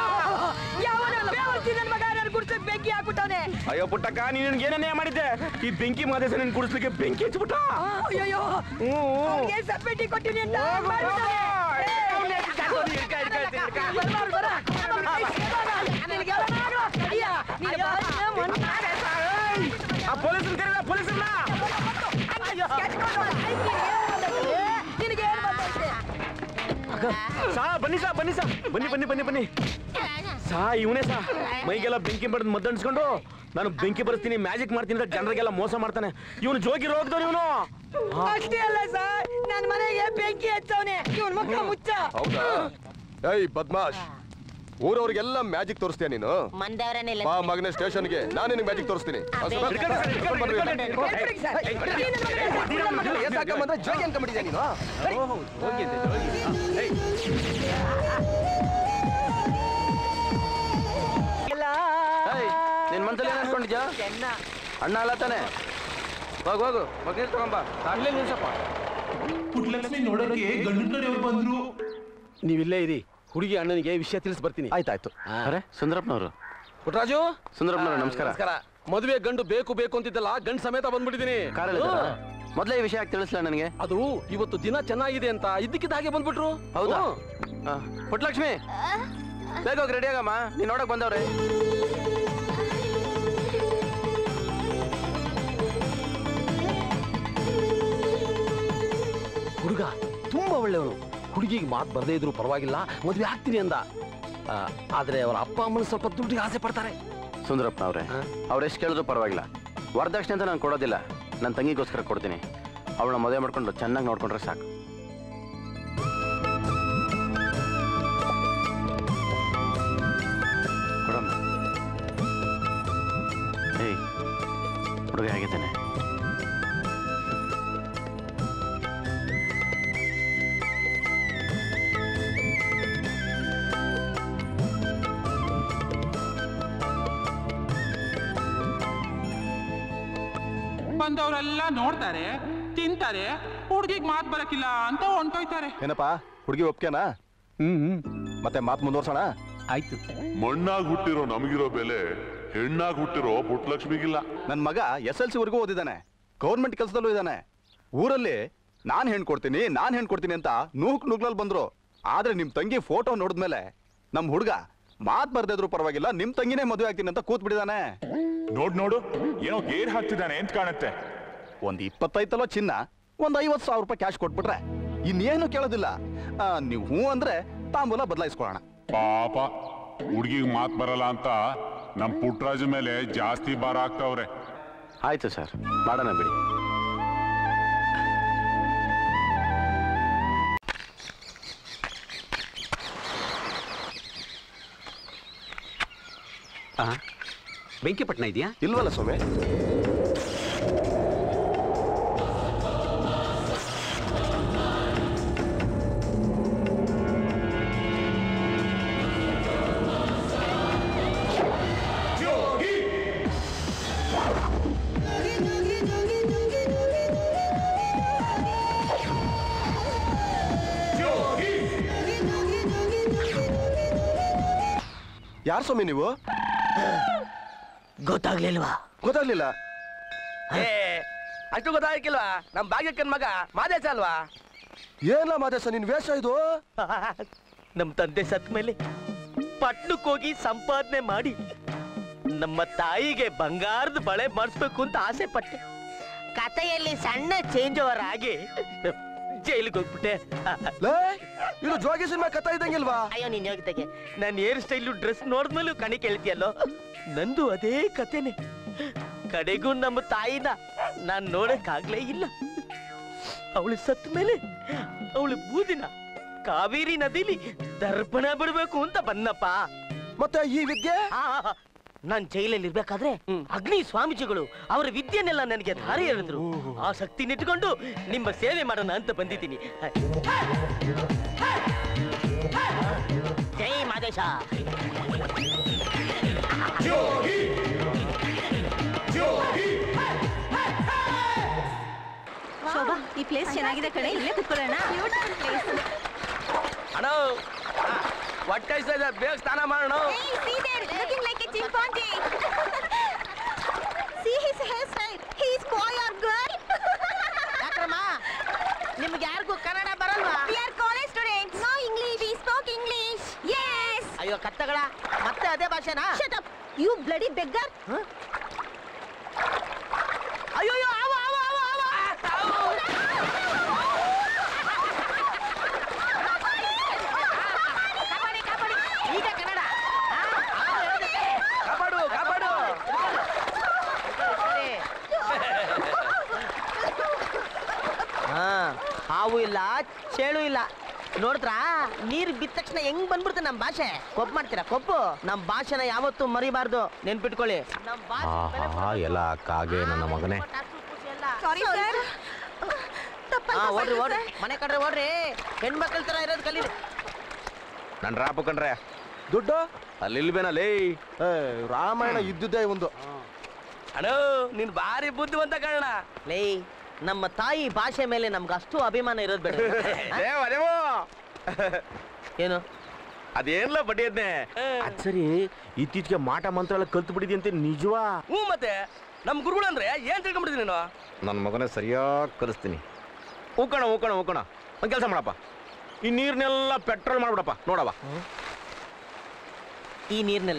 ಬೆಂಕಿ ಹಾಕ್ಬಿಟ್ಟವನೆ ಅಯ್ಯೋ ಪುಟ್ಟಕ್ಕ ನೀನ್ ಏನೇನೇ ಮಾಡಿದ್ದೆ ಈ ಬೆಂಕಿ ಮಾದೇಶ ನಿನ್ ಗುಡಿಸ್ಲಿಕ್ಕೆ ಬೆಂಕಿ ಹಚ್ಬಿಟ್ಟ ಅಯ್ಯೋ ಹ್ಞೂ ಅವ್ನಿಗೆ ಸಪ್ರೇಟಿ ಕೊಟ್ಟಿನಿ ಅಂತ ಮಾಡ್ಬಿಟ್ಟವ್ನೆ. ಏ, ಬರ್ಬಾರ್ದು, ಬರ. ನಿನಗೆ ಯಾವನಾದ್ರು ಅಯ್ಯ, ನೀನು ಬಾಸ್ನ ಮೊನ್ನೆ ಆ ಪೊಲೀಸನ್ ಕರೀಲ ಪೊಲೀಸನ್ನ ನಿನಗೆ ಏನ್ ಬಂದೈತೆ? ಸಾ ಬನ್ನಿ ಸಾ ಬನ್ನಿ ಸಾ ಬನ್ನಿ ಬನ್ನಿ ಬನ್ನಿ ಬನ್ನಿ ಸಾ ಇವನೇ ಸಾ ಮೈಗೆಲ್ಲ ಬೆಂಕಿ ಬಡ್ದು ಮದ್ದಣಿಸ್ಕೊಂಡು ನಾನು ಬೆಂಕಿ ಬರೆಸ್ತೀನಿ ಮ್ಯಾಜಿಕ್ ಮಾಡ್ತೀನಿ ಅಂತ ಜನರಿಗೆಲ್ಲ ಮೋಸ ಮಾಡ್ತಾನೆ ಇವನು ಜೋಗಿ ರೋಗದವ್ರು ಇವನು ಅಷ್ಟೇ ಅಲ್ಲ ಸರ್ ನನ್ನ ಮನೆಗೆ ಬೆಂಕಿ ಹಚ್ಚವನೆ ಇವನ್ ಮಕ್ಕ ಮುಚ್ಚ ಹೌದಾ ಏಯ್ ಬದ್ಮಾಶ್ ಊರವ್ರಿಗೆಲ್ಲ ಮ್ಯಾಜಿಕ್ ತೋರಿಸ್ತೀಯ ನೀನು ಮಂದವರನೇ ಬಾ ಮಗನೇ ಸ್ಟೇಷನ್ಗೆ ನಾನು ನಿನಗೆ ಮ್ಯಾಜಿಕ್ ತೋರಿಸ್ತೀನಿ ಕರ್ಕೊಂಡ್ ಬರ್ರಿ. ಹೇಳ್ಬಿಡಿ ಸರ್. ನೀನು ನನ್ನ ಮಗನೇ. ಏಸ್ ಹಾಕೊಂಬಂದ್ರೆ ಜೋಗಿ ಅನ್ಕೊಂಬಿಟ್ಟಿದ್ಯಾ ನೀನು ನಿನ್ ಮನ್ಸಲ್ಲಿ ಏನ್ ಅನ್ಕೊಂಡಿದ್ಯಾ ಅಣ್ಣ ಅಲ್ಲ ತಾನೆ ಹೋಗು ಹೋಗು ಮಗನೇ ತಗೊಂಬ ಅಲ್ಲೇ ನಿಲ್ಸಪ್ಪ ಪುಟ್ಲಕ್ಷ್ಮಿ ನೋಡೋಕೆ ಗಂಡು ಕಡೆಯವ್ರು ಬಂದ್ರು ನೀವಿಲ್ಲೇ ಇರಿ ಹುಡುಗಿ ಅಣ್ಣನಿಗೆ ವಿಷಯ ತಿಳಿಸಿ ಬರ್ತೀನಿ ಆಯ್ತಾಯ್ತು ಅರೆ ಸುಂದರಪ್ಪನವರು ಪುಟ್ರಾಜು ಸುಂದರಪ್ಪನವರು ನಮಸ್ಕಾರ ನಮಸ್ಕಾರ ಮದುವೆ ಗಂಡು ಬೇಕು ಬೇಕು ಅಂತಿದ್ದಲ್ಲ ಗಂಡು ಸಮೇತ ಬಂದ್ಬಿಟ್ಟಿದ್ದೀನಿ ಕಾರಲ್ಲಿ ಇದ್ದಾರಾ? ಮೊದ್ಲೇ ಈ ವಿಷಯ ಯಾಕೆ ತಿಳಿಸ್ಲ ನನಗೆ ಅದು ಇವತ್ತು ದಿನ ಚೆನ್ನಾಗಿದೆ ಅಂತ ಇದ್ದಕ್ಕಿದ್ದ ಹಾಗೆ ಬಂದ್ಬಿಟ್ರು ಹೌದಾ ಹ್ಮ್. ಆ, ಪುಟ್ಲಕ್ಷ್ಮಿ ಬೇಗ ಹೋಗಿ ರೆಡಿ ಆಗಮ್ಮ ನೀನ್ ನೋಡಕ್ ಬಂದವ್ರೆ ಹುಡುಗ ತುಂಬಾ ಒಳ್ಳೆಯವನು ಹುಡುಗಿಗೆ ಮಾತು ಬರದೇ ಇದ್ರು ಪರವಾಗಿಲ್ಲ ಮದುವೆ ಆಗ್ತೀನಿ ಅಂದ ಆ, ಆದ್ರೆ ಅವರ ಅಪ್ಪ ಅಮ್ಮನ ಸ್ವಲ್ಪ ದುಡ್ಡಿಗೆ ಆಸೆ ಪಡ್ತಾರೆ ಸುಂದರಪ್ಪನವ್ರೆ ಅವ್ರು ಎಷ್ಟು ಕೇಳಿದ್ರು ಪರವಾಗಿಲ್ಲ ವರದಕ್ಷಿಣೆ ಅಂತ ನಾನು ಕೊಡೋದಿಲ್ಲ ನನ್ನ ತಂಗಿಗೋಸ್ಕರ ಕೊಡ್ತೀನಿ ಅವಳನ್ನ ಮದುವೆ ಮಾಡ್ಕೊಂಡು ಚೆನ್ನಾಗಿ ನೋಡ್ಕೊಂಡ್ರೆ ಸಾಕು ಕೊಡಮ್ಮ ಏಯ್ ಹುಡುಗ ಹೇಗಿದ್ದಾನೆ ಬಂದವರೆಲ್ಲ ನೋಡ್ತಾರೆ ತಿಂತಾರೆ ಹುಡ್ಗಿಗ್ ಮಾತ್ ಬರಕಿಲ್ಲ ಅಂತ ಹೊಂಟೋಯ್ತಾರೆ ಏನಪ್ಪಾ ಹುಡುಗಿ ಒಪ್ಕೆನಾ ಹ್ಮ್ ಮತ್ತೆ ಮಾತು ಮುಂದುವರ್ಸೋಣ ಆಯ್ತು ಮಣ್ಣಾಗ್ ಹುಟ್ಟಿರೋ ನಮಗಿರೋ ಬೆಲೆ ಹೆಣ್ಣಾಗ್ ಹುಟ್ಟಿರೋ ಪುಟ್ಲಕ್ಷ್ಮಿಗಿಲ್ಲ ನನ್ನ ಮಗ ಎಸ್ ಎಲ್ ಸಿ ವರ್ಗೂ ಓದಿದ್ದಾನೆ ಗೌರ್ಮೆಂಟ್ ಕೆಲಸದಲ್ಲೂ ಇದ್ದಾನೆ ಊರಲ್ಲಿ ನಾನ್ ಹೆಣ್ ಕೊಡ್ತೀನಿ ನಾನ್ ಹೆಣ್ ಕೊಡ್ತೀನಿ ಅಂತ ನೂಕ್ ನುಗ್ಲಲ್ಲಿ ಬಂದ್ರು ಆದ್ರೆ ನಿಮ್ ತಂಗಿ ಫೋಟೋ ನೋಡಿದ್ಮೇಲೆ ನಮ್ ಹುಡುಗ ಮಾತ್ ಬರ್ದಿದ್ರು ಪರವಾಗಿಲ್ಲ ನಿಮ್ ತಂಗಿನೇ ಮದುವೆ ಆಗ್ತೀನಿ ಅಂತ ಕೂತ್ ಬಿಟ್ಟಿದಾನೆ ನೋಡ್ ನೋಡು ಏನೋ ಗೇರ್ ಹಾಕ್ತಿದ್ದಾನೆ ಅಂತ ಕಾಣುತ್ತೆ ಒಂದ್ ಇಪ್ಪತ್ತೈತಲ್ಲೋ ಚಿನ್ನ ಒಂದ್ ಐವತ್ ಸಾವಿರ ರೂಪಾಯಿ ಕ್ಯಾಶ್ ಕೊಟ್ಬಿಟ್ರೆ ಇನ್ನೇನು ಕೇಳೋದಿಲ್ಲ ಆ, ನೀವ್ ಹ್ಞೂ ಅಂದ್ರೆ ತಾಂಬೂಲ ಬದಲಾಯಿಸ್ಕೊಳ್ಳೋಣ ಪಾಪ ಹುಡ್ಗಿಗ್ ಮಾತ್ ಬರಲ್ಲ ಅಂತ ನಮ್ ಪುಟ್ರಾಜ ಮೇಲೆ ಜಾಸ್ತಿ ಭಾರ ಆಗ್ತಾವ್ರೆ ಆಯ್ತು ಸರ್ ಮಾಡೋಣ ಬಿಡಿ ಬೆಂಕಿಪಟ್ಟಣ ಇದೆಯಾ ಇಲ್ವಲ್ಲ ಸ್ವಾಮಿ ಜೋಗಿ ಯಾರು ಸ್ವಾಮಿ ನೀವು ಗೊತ್ತಾಗ್ಲಿಲ್ವಾ ಗೊತ್ತಾಗ್ಲಿಲ್ಲ ಏ ಅಷ್ಟು ಗೊತ್ತಾಗಿಲ್ವಾ ನಮ್ ಭಾಗ್ಯಕ್ಕನ್ ಮಗ ಮಾದೇಶ ಅಲ್ವಾ ಏನ ಮಾದೇಶ ನಿನ್ ವೇಷ ಇದು ನಮ್ ತಂದೆ ಸತ್ ಮೇಲೆ ಪಟ್ನಕ್ಕೆ ಹೋಗಿ ಸಂಪಾದನೆ ಮಾಡಿ ನಮ್ಮ ತಾಯಿಗೆ ಬಂಗಾರದ ಬಳೆ ಮಾಡಿಸ್ಬೇಕು ಅಂತ ಆಸೆ ಪಟ್ಟೆ ಕಥೆಯಲ್ಲಿ ಸಣ್ಣ ಚೇಂಜ್ ಓವರ್ ಆಗಿ ಜೈಲಿಗೆ ಹೋಗ್ಬಿಟ್ಟೆ ಇದು ಜೋಗಿ ಸಿನಿಮಾ ಕಥೆ ಇದ್ದಂಗಿಲ್ವಾ ಅಯ್ಯೋ ನೀನ್ ಹೋಗ್ತಾಗೆ ನನ್ನ ಹೇರ್ ಸ್ಟೈಲು ಡ್ರೆಸ್ ನೋಡಿದ್ಮೇಲೂ ಕಣಿ ಕೇಳ್ತಿಯಲ್ಲೋ ನಂದು ಅದೇ ಕಥೆನೆ ಕಡೆಗೂ ನಮ್ಮ ತಾಯಿನ ನಾನ್ ನೋಡಕ್ಕಾಗ್ಲೇ ಇಲ್ಲ ಅವಳು ಸತ್ತ ಮೇಲೆ ಅವಳು ಬೂದಿನ ಕಾವೇರಿ ನದಿಲಿ ದರ್ಪಣ ಬಿಡ್ಬೇಕು ಅಂತ ಬಂದಪ್ಪ ಮತ್ತೆ ಈ ವಿದ್ಯೆ ನಾನ್ ಜೈಲಲ್ಲಿ ಇರ್ಬೇಕಾದ್ರೆ ಅಗ್ನಿ ಸ್ವಾಮೀಜಿಗಳು ಅವರ ವಿದ್ಯೆನೆಲ್ಲ ನನಗೆ ಧಾರೆ ಎರೆದ್ರು ಆ ಶಕ್ತಿನಿಟ್ಕೊಂಡು ನಿಮ್ಮ ಸೇವೆ ಮಾಡೋಣ ಅಂತ ಬಂದಿದ್ದೀನಿ ಜೈ ಮಾದೇಶ ಶೋಭಾ ಈ ಪ್ಲೇಸ್ ಚೆನ್ನಾಗಿದೆ ಕಡೆ ಇಲ್ಲೇ ಕುತ್ಕೊಳ್ಳೋಣ ಅಣ್ಣ ಹೊಟ್ಟೆ ಹಸ್ತಾ ಇದೆ, ಬೇಗ ಸ್ನಾನ ಮಾಡೋಣ looking like a chimpanzee. See his hairstyle. He's boy or girl. ಯಾಕ್ರಮ್ಮ ನಿಮ್ಗೆ ಯಾರಿಗೂ ಕನ್ನಡ ಬರಲ್ವಾ We are college students. No English. We spoke English. Yes. ಅಯ್ಯೋ ಕತ್ತಗಳ ಮತ್ತೆ ಅದೇ ಭಾಷೆನಾ Shut up. You bloody beggar. ಅಯ್ಯೋ ಅಯ್ಯೋ, ಆವ ಆವ ಆವ ಆವ ಕಾಪಾಡಿ, ಕಾಪಾಡಿ. ಈಗ ಕನ್ನಡ ಆ, ಆವ ಹೇಳಿದೆ. ಕಾಪಾಡು ಕಾಪಾಡು ಹಾ ಹಾವು ಇಲ್ಲ ಚೇಳು ಇಲ್ಲ ನೋಡಿದ್ರಾ ನೀರ್ ಬಿದ್ದ ತಕ್ಷಣ ಹೆಂಗ್ ಬಂದ್ಬಿಡುತ್ತೆ ನಮ್ ಭಾಷೆ ಕೊಪ್ಪು ಮಾಡ್ತೀರಾ ಕೊಪ್ಪು ನಮ್ ಭಾಷೆನ ಯಾವತ್ತೂ ಮರಿಬಾರ್ದು ನೆನ್ಪಿಟ್ಕೊಳ್ಳಿ ನಮ್ ಭಾಷೆ ಆಹಾ ಎಲ್ಲ ಕಾಗೆ ನನ್ನ ಮಗನೇ Sorry, sir. ಹಾ ಓಡ್ರಿ ಓಡ್ರಿ ಮನೆ ಕಡ್ರೆ ಓಡ್ರಿ ಹೆಣ್ಮಕ್ಳ ತರ ಇರೋದು ಕಲೀರಿ ನನ್ ರಾಪು ಕಣ್ರೆ ದುಡ್ಡು ಅಲ್ಲಿ ಇಲ್ವೇನಲ್ಲಿ ರಾಮಾಯಣ ಇದ್ದುದೇ ಒಂದು ಅಣ್ಣ ನೀನ್ ಭಾರಿ ಬುದ್ಧಿವಂತ ಕಾರಣ ಲೇ ನಮ್ಮ ತಾಯಿ ಭಾಷೆ ಮೇಲೆ ನಮ್ಗೆ ಅಷ್ಟು ಅಭಿಮಾನ ಇರೋದು ಬೇಡ ದೇವ ದೇವ ಏನು ಅದೇನ್ಲ ಬಡ್ಡಿ ಅದ್ನೆ ಅದ್ ಸರಿ ಇತ್ತೀಚೆಗೆ ಮಾಟ ಮಂತ್ರ ಎಲ್ಲ ಕಲ್ತು ಬಿಟ್ಟಿದ್ಯಂತೆ ನಿಜವಾ ಹ್ಞೂ ಮತ್ತೆ ನಮ್ ಗುರುಗಳು ಅಂದ್ರೆ ಏನ್ ತಿಳ್ಕೊಂಡ್ಬಿಡ್ತೀನಿ ನೀನು ನನ್ನ ಮಗನೇ ಸರಿಯಾಗಿ ಕಲಿಸ್ತೀನಿ ಉಕ್ಕಣ ಉಕ್ಕಣ ಉಕ್ಕಣ ಒಂದ್ ಕೆಲಸ ಮಾಡಪ್ಪ ಈ ನೀರ್ನೆಲ್ಲ ಪೆಟ್ರೋಲ್ ಮಾಡ್ಬಿಡಪ್ಪ ನೋಡವ ಈ ನೀರ್ನೆಲ್ಲ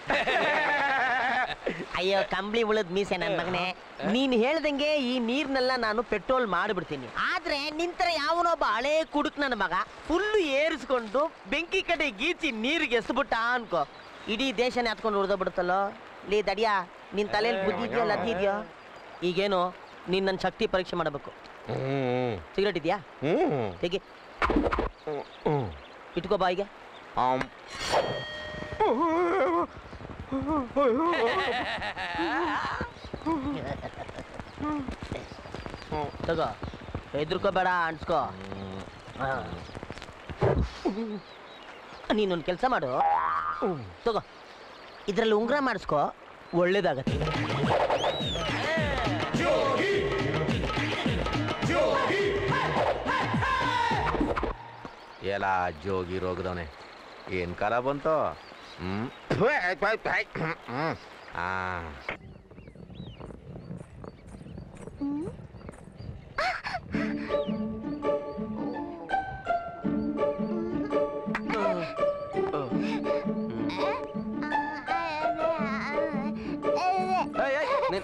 ಅಯ್ಯೋ ಕಂಬ್ಳಿ ಉಳದ್ ಮೀಸೆ ನನ್ ಮಗನೇ ನೀನ್ ಹೇಳ್ದಂಗೆ ಈ ನೀರ್ನೆಲ್ಲ ನಾನು ಪೆಟ್ರೋಲ್ ಮಾಡಿಬಿಡ್ತೀನಿ ಆದ್ರೆ ನಿಂತರ ಯಾವನೊಬ್ಬ ಹಳೆ ಕುಡುಕ್ ನನ್ನ ಮಗ ಫುಲ್ಲು ಏರಿಸ್ಕೊಂಡು ಬೆಂಕಿ ಕಡೆ ಗೀಚಿ ನೀರಿಗೆ ಎಸ್ಬಿಟ್ಟ ಅನ್ಕೋ ಇಡೀ ದೇಶನೇ ಹತ್ಕೊಂಡು ಉಳ್ದೋಗ್ಬಿಡುತ್ತಲ್ಲೋ ಲೇ ದಡಿಯಾ ನಿನ್ ತಲೆಯಲ್ಲಿ ಬುದ್ಧಿ ಇದೆಯೋ ಲದ್ದಿ ಇದೆಯೋ ಈಗೇನು ನೀನ್ ನನ್ನ ಶಕ್ತಿ ಪರೀಕ್ಷೆ ಮಾಡಬೇಕು ಸಿಗರೇಟ್ ಇದೆಯಾ ತೆಗಿ ಇಟ್ಕೋ ಬಾಯಿಗೆ ತಗೋ ಹೆದರ್ಕೋಬೇಡ ಅನ್ಸ್ಕೋ ನೀನೊಂದು ಕೆಲಸ ಮಾಡು ತಗೋ ಇದ್ರಲ್ಲಿ ಉಂಗ್ರ ಮಾಡಿಸ್ಕೋ ಒಳ್ಳೇದಾಗತ್ತೆ ಎಲ್ಲ ಜೋಗಿ ರೋಗದವನೆ ಏನ್ ಕಾಲ ಬಂತು ಹ್ಮ್ ಹ್ಮ್. ಆ ಏಯ್, ಏಯ್, ನೀನ್-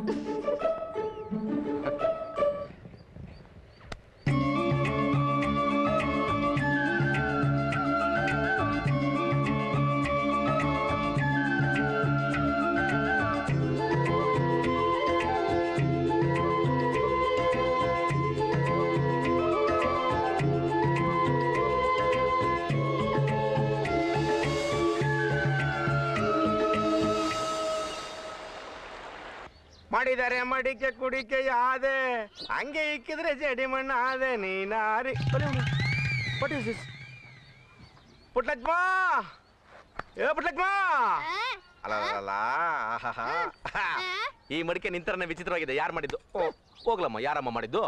ಮಾಡಿದರೆ ಮಡಿಕೆ ಕುಡಿಕೆ ಯಾದೆ ಹಂಗೆ ಇಕ್ಕಿದ್ರೆ ಜಡಿ ಮಣ್ಣ ಆದೆ ನೀನಾರಿ ವಾಟ್ ಇಸ್ ದಿಸ್ ಪುಟ್ಲಕ್ಷ್ಮ ಏ ಪುಟ್ಲಕ್ಷ್ಮ ಅಲ್ಲ ಆಹಾಹಾ. ಈ ಮಡಿಕೆ ನಿಂತರನೇ ವಿಚಿತ್ರವಾಗಿದೆ ಯಾರು ಮಾಡಿದ್ದು ಓ ಹೋಗ್ಲಮ್ಮ ಯಾರಮ್ಮ ಮಾಡಿದ್ದು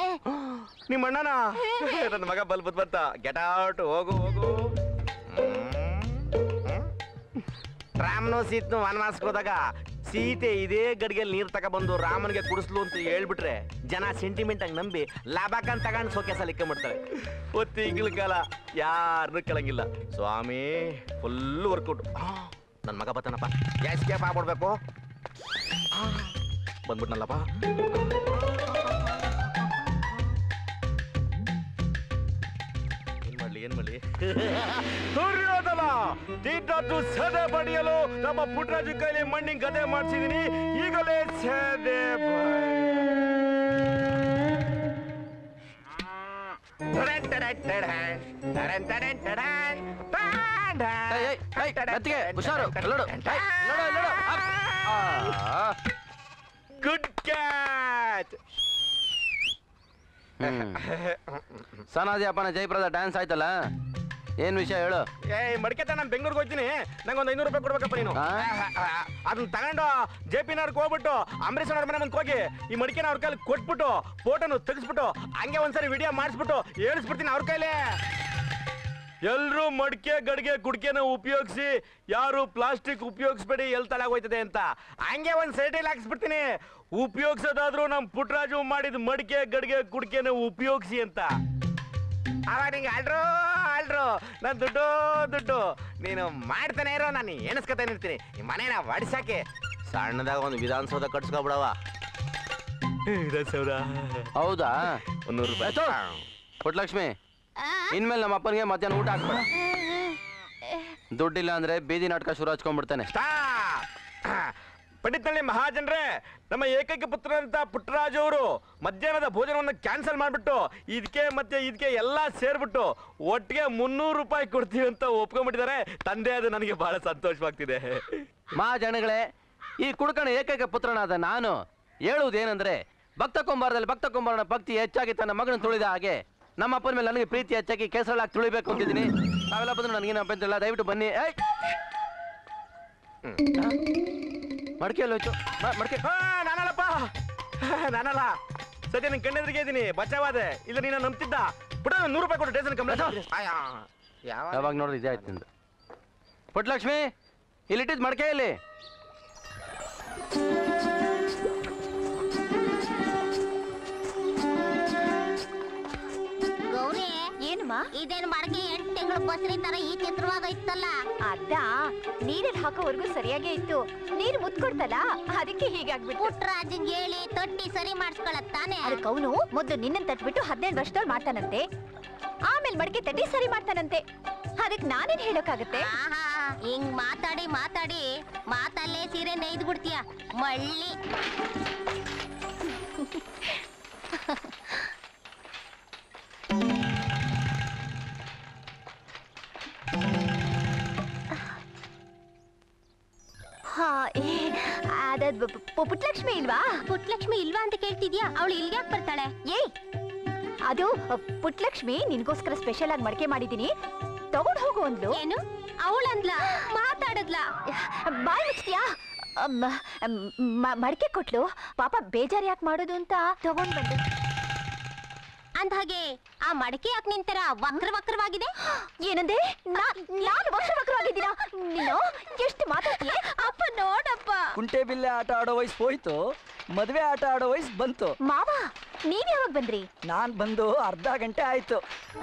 ನಿಮ್ಮ ಅಣ್ಣನ ನನ್ನ ಮಗ ಬಲ್ ಬಂತ ಗೆಟ್ ಔಟ್ ಹೋಗು ಹೋಗು ಹ್ಮ್. ರಾಮನೋ ಸೀತ್ನು ವನವಾಸಕ್ಕೆ ಹೋದಾಗ ಸೀತೆ ಇದೇ ಗಡಿಗೆಯಲ್ಲಿ ನೀರ್ ತಗೊಬಂದು ರಾಮನಿಗೆ ಕುಡಿಸ್ಲು ಅಂತ ಹೇಳ್ಬಿಟ್ರೆ ಜನ ಸೆಂಟಿಮೆಂಟ್ ಆಗಿ ನಂಬಿ ಲಾಭಕ್ಕಂತ ತಗೊಂಡು ಸೋಕೆ ಸಲಿಕ್ಕೊಂಬಿಡ್ತಾರೆ ಒಂದು ತಿಂಗಳ ಕಾಲ ಯಾರನ್ನೂ ಕೇಳಂಗಿಲ್ಲ ಸ್ವಾಮಿ ಫುಲ್ ವರ್ಕೌಟ್ ನನ್ನ ಮಗ ಬತ್ತಾನಪ್ಪ ಎಸ್ಕೇಪ್ ಆಗ್ಬಿಡ್ಬೇಕು ಆ, ಬಂದ್ಬಿಟ್ನಲ್ಲಪ್ಪ ಏನ್ ಮಾಡ್ಲಿ ಏನ್ ಮಾಡ್ಲಿ ದುರ್ಯೋಧನ ತೀಟದ್ದು ಸದೆ ಬಡಿಯಲು ನಮ್ಮ ಪುಟ್ಟರಾಜು ಕೈಲಿ ಮಣ್ಣಿನ ಗದೆ ಮಾಡಿಸಿದೀನಿ ಈಗಲೇ ಸದೆ ಗುಡ್ ಕ್ಯಾಚ್ ಸನಾದಿ ಅಪ್ಪನ ಜಯಪ್ರದ ಡ್ಯಾನ್ಸ್ ಆಯ್ತಲ್ಲ ಏನ್ ವಿಷಯ ಹೇಳು ಏ ಮಡಿಕೆತ ನಾನು ಬೆಂಗಳೂರಿಗೆ ಹೋಗ್ತೀನಿ ನಂಗೆ ಒಂದು ಐನೂರು ರೂಪಾಯಿ ಕೊಡ್ಬೇಕಪ್ಪ ನೀನು ಅದನ್ನ ತಗೊಂಡು ಜೆ ಪಿ ನವ್ರಿಗೆ ಹೋಗ್ಬಿಟ್ಟು ಅಂಬರೀಷ್ ಅವ್ರ ಮನೆ ಮುಂದೆ ಹೋಗಿ ಈ ಮಡಿಕೆನ ಅವ್ರ ಕೈಲಿ ಕೊಟ್ಬಿಟ್ಟು ಫೋಟೋನು ತೆಗಿಸ್ಬಿಟ್ಟು ಹಂಗೆ ಒಂದ್ಸರಿ ವಿಡಿಯೋ ಮಾಡಿಸ್ಬಿಟ್ಟು ಹೇಳಿಸ್ಬಿಡ್ತೀನಿ ಅವ್ರ ಕೈಲಿ ಎಲ್ರೂ ಮಡಿಕೆ ಗಡಿಗೆ ಕುಡಿಕೆನ ಉಪಯೋಗಿಸಿ ಯಾರು ಪ್ಲಾಸ್ಟಿಕ್ ಉಪಯೋಗಿಸ್ಬೇಡಿ ಎಲ್ ತಳಗೋಯ್ತದೆ ಅಂತ ಹಂಗೆ ಒಂದ್ ಸೈಡಲ್ಲಿ ಹಾಕ್ಸ್ಬಿಡ್ತೀನಿ ಉಪಯೋಗಿಸೋದಾದ್ರೂ ನಮ್ ಪುಟ್ರಾಜು ಮಾಡಿದ ಮಡಿಕೆ ಗಡಿಗೆ ಕುಡಿಕೆನ ಉಪಯೋಗಿಸಿ ಅಂತ ಅವಾಗ ನಿಂಗೆ ಆಲ್ರು ಆಲ್ರು ನಾನು ದುಡ್ಡು ದುಡ್ಡು ನೀನು ಮಾಡ್ತಾನೆ ಇರೋ ನಾನು ಎಣಿಸ್ಕೊತಾನೆ ಇರ್ತೀನಿ ಈ ಮನೇನ ಹೊಡಿಸಾಕೆ ಸಣ್ಣದಾಗ ಒಂದು ವಿಧಾನಸೌಧ ಕಟ್ಸ್ಕೊಬಿಡವ ವಿಧಾನಸೌಧ ಹೌದಾ ಒಂದೂರು ರೂಪಾಯಿ ಪುಟ್ಲಕ್ಷ್ಮಿ ಇನ್ಮೇಲೆ ನಮ್ಮ ಅಪ್ಪನಿಗೆ ಮಧ್ಯಾಹ್ನ ಊಟ ಹಾಕ್ಬೇಡ ದುಡ್ಡಿಲ್ಲ ಅಂದ್ರೆ ಬೀದಿ ನಾಟಕ ಶುರು ಹಚ್ಕೊಂಡ್ಬಿಡ್ತಾನೆ ಪಂಡಿತನಳ್ಳಿ ಮಹಾಜನ್ರೇ ನಮ್ಮ ಏಕೈಕ ಪುತ್ರರಂತ ಪುಟ್ಟರಾಜು ಅವರು ಮಧ್ಯಾಹ್ನದ ಭೋಜನವನ್ನು ಕ್ಯಾನ್ಸಲ್ ಮಾಡಿಬಿಟ್ಟು ಇದಕ್ಕೆ ಮತ್ತೆ ಇದಕ್ಕೆ ಎಲ್ಲ ಸೇರ್ಬಿಟ್ಟು ಒಟ್ಟಿಗೆ ಮುನ್ನೂರು ರೂಪಾಯಿ ಕೊಡ್ತೀವಿ ಅಂತ ಒಪ್ಕೊಂಡ್ಬಿಟ್ಟಿದ್ದಾರೆ ತಂದೆ ಅದು ನನಗೆ ಬಹಳ ಸಂತೋಷವಾಗ್ತಿದೆ ಮಾ ಜನಗಳೇ ಈ ಕುಡುಕನ ಏಕೈಕ ಪುತ್ರನಾದ ನಾನು ಹೇಳುವುದೇನೆಂದ್ರೆ ಭಕ್ತ ಕುಂಬಾರದಲ್ಲಿ ಭಕ್ತ ಕುಂಬಾರನ ಭಕ್ತಿ ಹೆಚ್ಚಾಗಿ ತನ್ನ ಮಗನ ತುಳಿದ ಹಾಗೆ ನಮ್ಮ ಅಪ್ಪನ ಮೇಲೆ ನನಗೆ ಪ್ರೀತಿ ಹೆಚ್ಚಾಗಿ ಕೇಸರಳಾಗಿ ತುಳಿಬೇಕು ಅಂತಿದ್ದೀನಿ ತಾವೆಲ್ಲ ಬಂದು ನನಗೇನು ಅಭ್ಯಂತರ ಇಲ್ಲ ದಯವಿಟ್ಟು ಬನ್ನಿ ಏಯ್ ಮಡಿಕೆಯಲ್ಲಿ ಹೋಯ್ತು ಮ- ಮಡಿಕೆ ಆ, ನಾನಲ್ಲಪ್ಪ ನಾನಲ್ಲ ಸದ್ಯ ನಿನ್ ಕಣ್ಣೆದ್ರಿಗೆ ಇದ್ದೀನಿ ಬಚಾವಾದೆ ಇಲ್ಲ ನೀನು ನಂಬ್ತಿದ್ದ ಬಿಡ ನೂರು ರೂಪಾಯಿ ಕೊಡು ಟೇಷನ್ ಕಂಪ್ಲೇಂಟ್ ಯಾವಾಗ ನೋಡಿದ್ರೆ ಇದೇ ಆಯ್ತು ನಿಂದು ಪುಟ್ಲಕ್ಷ್ಮಿ ಇಲ್ಲಿಟ್ಟಿದ್ ಮಡಿಕೆ ಇಲ್ಲಿ ಗೌರಿ ಏನಮ್ಮ ಇದೇನು ಮಡಕೆ ಎಂಟು ತಿಂಗಳು ಬಸ್ರಿ ತರ ಈ ಚಿತ್ರವಾಗ ಇತ್ತಲ್ಲ ಅದ ನೀರಲ್ಲಿ ಹಾಕೋವರೆಗೂ ಸರಿಯಾಗೇ ಇತ್ತು ನೀರು ಮುತ್ಕೊಡ್ತಲ್ಲ ಅದಕ್ಕೆ ಹೀಗಾಗ್ಬಿಟ್ಟು ಪುಟ್ರಾಜಂಗ್ ಹೇಳಿ ತೊಟ್ಟಿ ಸರಿ ಮಾಡಿಸ್ಕೊಳತ್ತಾನೆ ಅದಕ್ಕೆ ಅವನು ಮೊದಲು ನಿನ್ನನ್ ತಟ್ಬಿಟ್ಟು ಹದಿನೈದು ವರ್ಷದವ್ರು ಮಾಡ್ತಾನಂತೆ ಆಮೇಲೆ ಮಡಿಕೆ ತಟ್ಟಿ ಸರಿ ಮಾಡ್ತಾನಂತೆ ಅದಕ್ಕೆ ನಾನೇನ್ ಹೇಳೋಕ್ಕಾಗತ್ತೆ ಆಹಾ ಹಿಂಗ್ ಮಾತಾಡಿ ಮಾತಾಡಿ ಮಾತಲ್ಲೇ ಸೀರೆ ನೇಯ್ದು ಬಿಡ್ತೀಯ ಮಳ್ಳಿ ಹಾ ಏ, ಅದದ್ ಬ- ಪು- ಪುಟ್ಲಕ್ಷ್ಮಿ ಇಲ್ವಾ ಪುಟ್ಲಕ್ಷ್ಮಿ ಇಲ್ವಾ ಅಂತ ಕೇಳ್ತಿದ್ಯಾ ಅವಳು ಇಲ್ಲಿಗೆ ಯಾಕೆ ಬರ್ತಾಳೆ ಏಯ್ ಅದು ಅ, ಪುಟ್ಲಕ್ಷ್ಮಿ ನಿನ್ಗೋಸ್ಕರ ಸ್ಪೆಷಲ್ ಆಗಿ ಮಡಿಕೆ ಮಾಡಿದೀನಿ ತಗೊಂಡ್ ಹೋಗು ಅಂದ್ಲು ಏನು ಅವಳಂದ್ಲ ಮಾತಾಡದ್ಲ ಬಾಯ್ ಮುಚ್ತೀಯಾ ಅಮ್ಮ, ಮ- ಮಡಿಕೆ ಕೊಟ್ಲು ಪಾಪ ಬೇಜಾರ್ ಯಾಕೆ ಮಾಡೋದು ಅಂತ ತಗೊಂಡ್ ಬಂದೆ ಅಂದ್ಹಾಗೆ ಆ ಮಡಕೆ ಯಾಕೆ ನಿಂತರ ವಕ್ರ ವಕ್ರವಾಗಿದೆ ಏನಂದೆ ನಾ- ನಾನು ವರ್ಷ ವಕ್ರವಾಗಿದ್ದೀನ ನೀನು ಎಷ್ಟು ಮಾತಾಡ್ತೀಯ ಅಪ್ಪ ನೋಡಪ್ಪ ಕುಂಟೆ ಬಿಲ್ಲೆ ಆಟ ಆಡೋ ವಯಸ್ಸು ಹೋಯ್ತು ಮದುವೆ ಆಟ ಆಡೋ ವಯಸ್ಸು ಬಂತು ಮಾವ ನೀವ್ ಯಾವಾಗ ಬಂದ್ರಿ ನಾನ್ ಬಂದು ಅರ್ಧ ಗಂಟೆ ಆಯ್ತು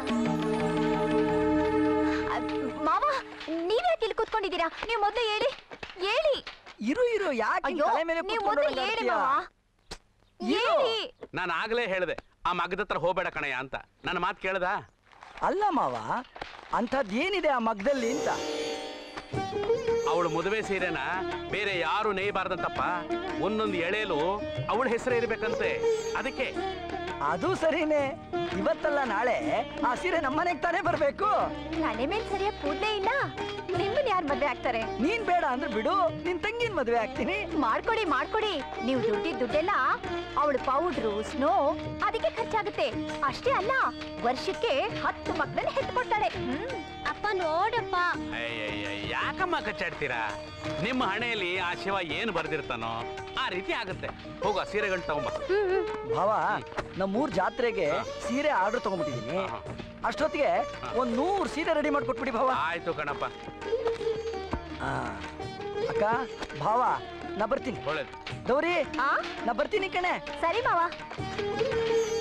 ಅ, ಮಾವ ನೀವ್ಯಾಕೆ ಇಲ್ಲಿ ಕೂತ್ಕೊಂಡಿದ್ದೀರಾ ನೀವು ಮೊದಲು ಹೇಳಿ ಹೇಳಿ ಇರು ಇರು ಯಾಕೆ ಅಯ್ಯೋ ತಲೆ ಮೇಲೆ ನೀವು ಕೂತ್ಕೊಂಡು ಮೊದಲು ಹೇಳಿ ಓಡಾಡ್ತೀಯ? ಮಾವ ಹೇಳಿ ನಾನು ಆಗ್ಲೇ ಹೇಳಿದೆ ಆ ಮಗದ ಹತ್ರ ಹೋಗ್ಬೇಡ ಕಣಯ್ಯ ಅಂತ ನನ್ನ ಮಾತು ಕೇಳ್ದ ಅಲ್ಲ ಮಾವ ಅಂಥದ್ದು ಏನಿದೆ ಆ ಮಗ್ದಲ್ಲಿ ಅಂತ ಅವಳು ಮದುವೆ ಸೀರೆನ ಬೇರೆ ಯಾರು ನೇಯಬಾರ್ದಂತಪ್ಪ ಒಂದೊಂದು ಎಳೆಯಲು ಅವಳ ಹೆಸರೇ ಇರ್ಬೇಕಂತೆ ಅದಕ್ಕೆ ಅದು ಸರಿನೇ ಇವತ್ತಲ್ಲ ನಾಳೆ ಆ ಸೀರೆ ನಮ್ಮನೆಗೆ ತಾನೇ ಬರ್ಬೇಕು ತಲೆ ಮೇಲೆ ಸರಿಯಾಗಿ ಕೂದಲೇ ಇಲ್ಲ ನಿಮ್ಮನ್ನ ಯಾರು ಮದ್ವೆ ಆಗ್ತಾರೆ ನೀನ್ ಬೇಡ ಅಂದ್ರೆ ಬಿಡು ನಿನ್ ತಂಗಿನ ಮದುವೆ ಆಗ್ತೀನಿ ಮಾಡ್ಕೊಡಿ ಮಾಡ್ಕೊಡಿ ನೀವು ದುಡ್ಡಿದ ದುಡ್ಡೆಲ್ಲ ಅವಳು ಪೌಡ್ರು ಸ್ನೋ ಅದಕ್ಕೆ ಖರ್ಚಾಗುತ್ತೆ ಅಷ್ಟೇ ಅಲ್ಲ ವರ್ಷಕ್ಕೆ ಹತ್ತು ಮಕ್ಕಳನ್ನ ಹೆತ್ಕೊಡ್ತಾಳೆ ಅಪ್ಪ ನೋಡಪ್ಪ ಅಯ್ಯಯ್ಯ ಯಾಕಮ್ಮ ಕಚ್ಚಾಡ್ತೀರಾ ನಿಮ್ಮ ಹಣೆಯಲ್ಲಿ ಆ ಶಿವ ಏನು ಬರ್ದಿರ್ತಾನೋ ಆ ರೀತಿ ಆಗುತ್ತೆ ಹೋಗು ಆ ಸೀರೆಗಳು ತಗೊಂಬ ಭಾವ ನಮ್ಮೂರ್ ಜಾತ್ರೆಗೆ ಸೀರೆ ಆರ್ಡರ್ ತಗೊಂಡ್ಬಿಟ್ಟಿದೀನಿ ಅಷ್ಟೊತ್ತಿಗೆ ಒಂದ್ ನೂರ್ ಸೀರೆ ರೆಡಿ ಮಾಡ್ಕೊಟ್ಬಿಡಿ ಭಾವ ಆಯ್ತು ಕಣಪ್ಪ ಆ, ಅಕ್ಕ ಭಾವ ನಾ ಬರ್ತೀನಿ ಗೌರಿ ನಾ ಬರ್ತೀನಿ ಕಣೆ ಸರಿ ಮಾವ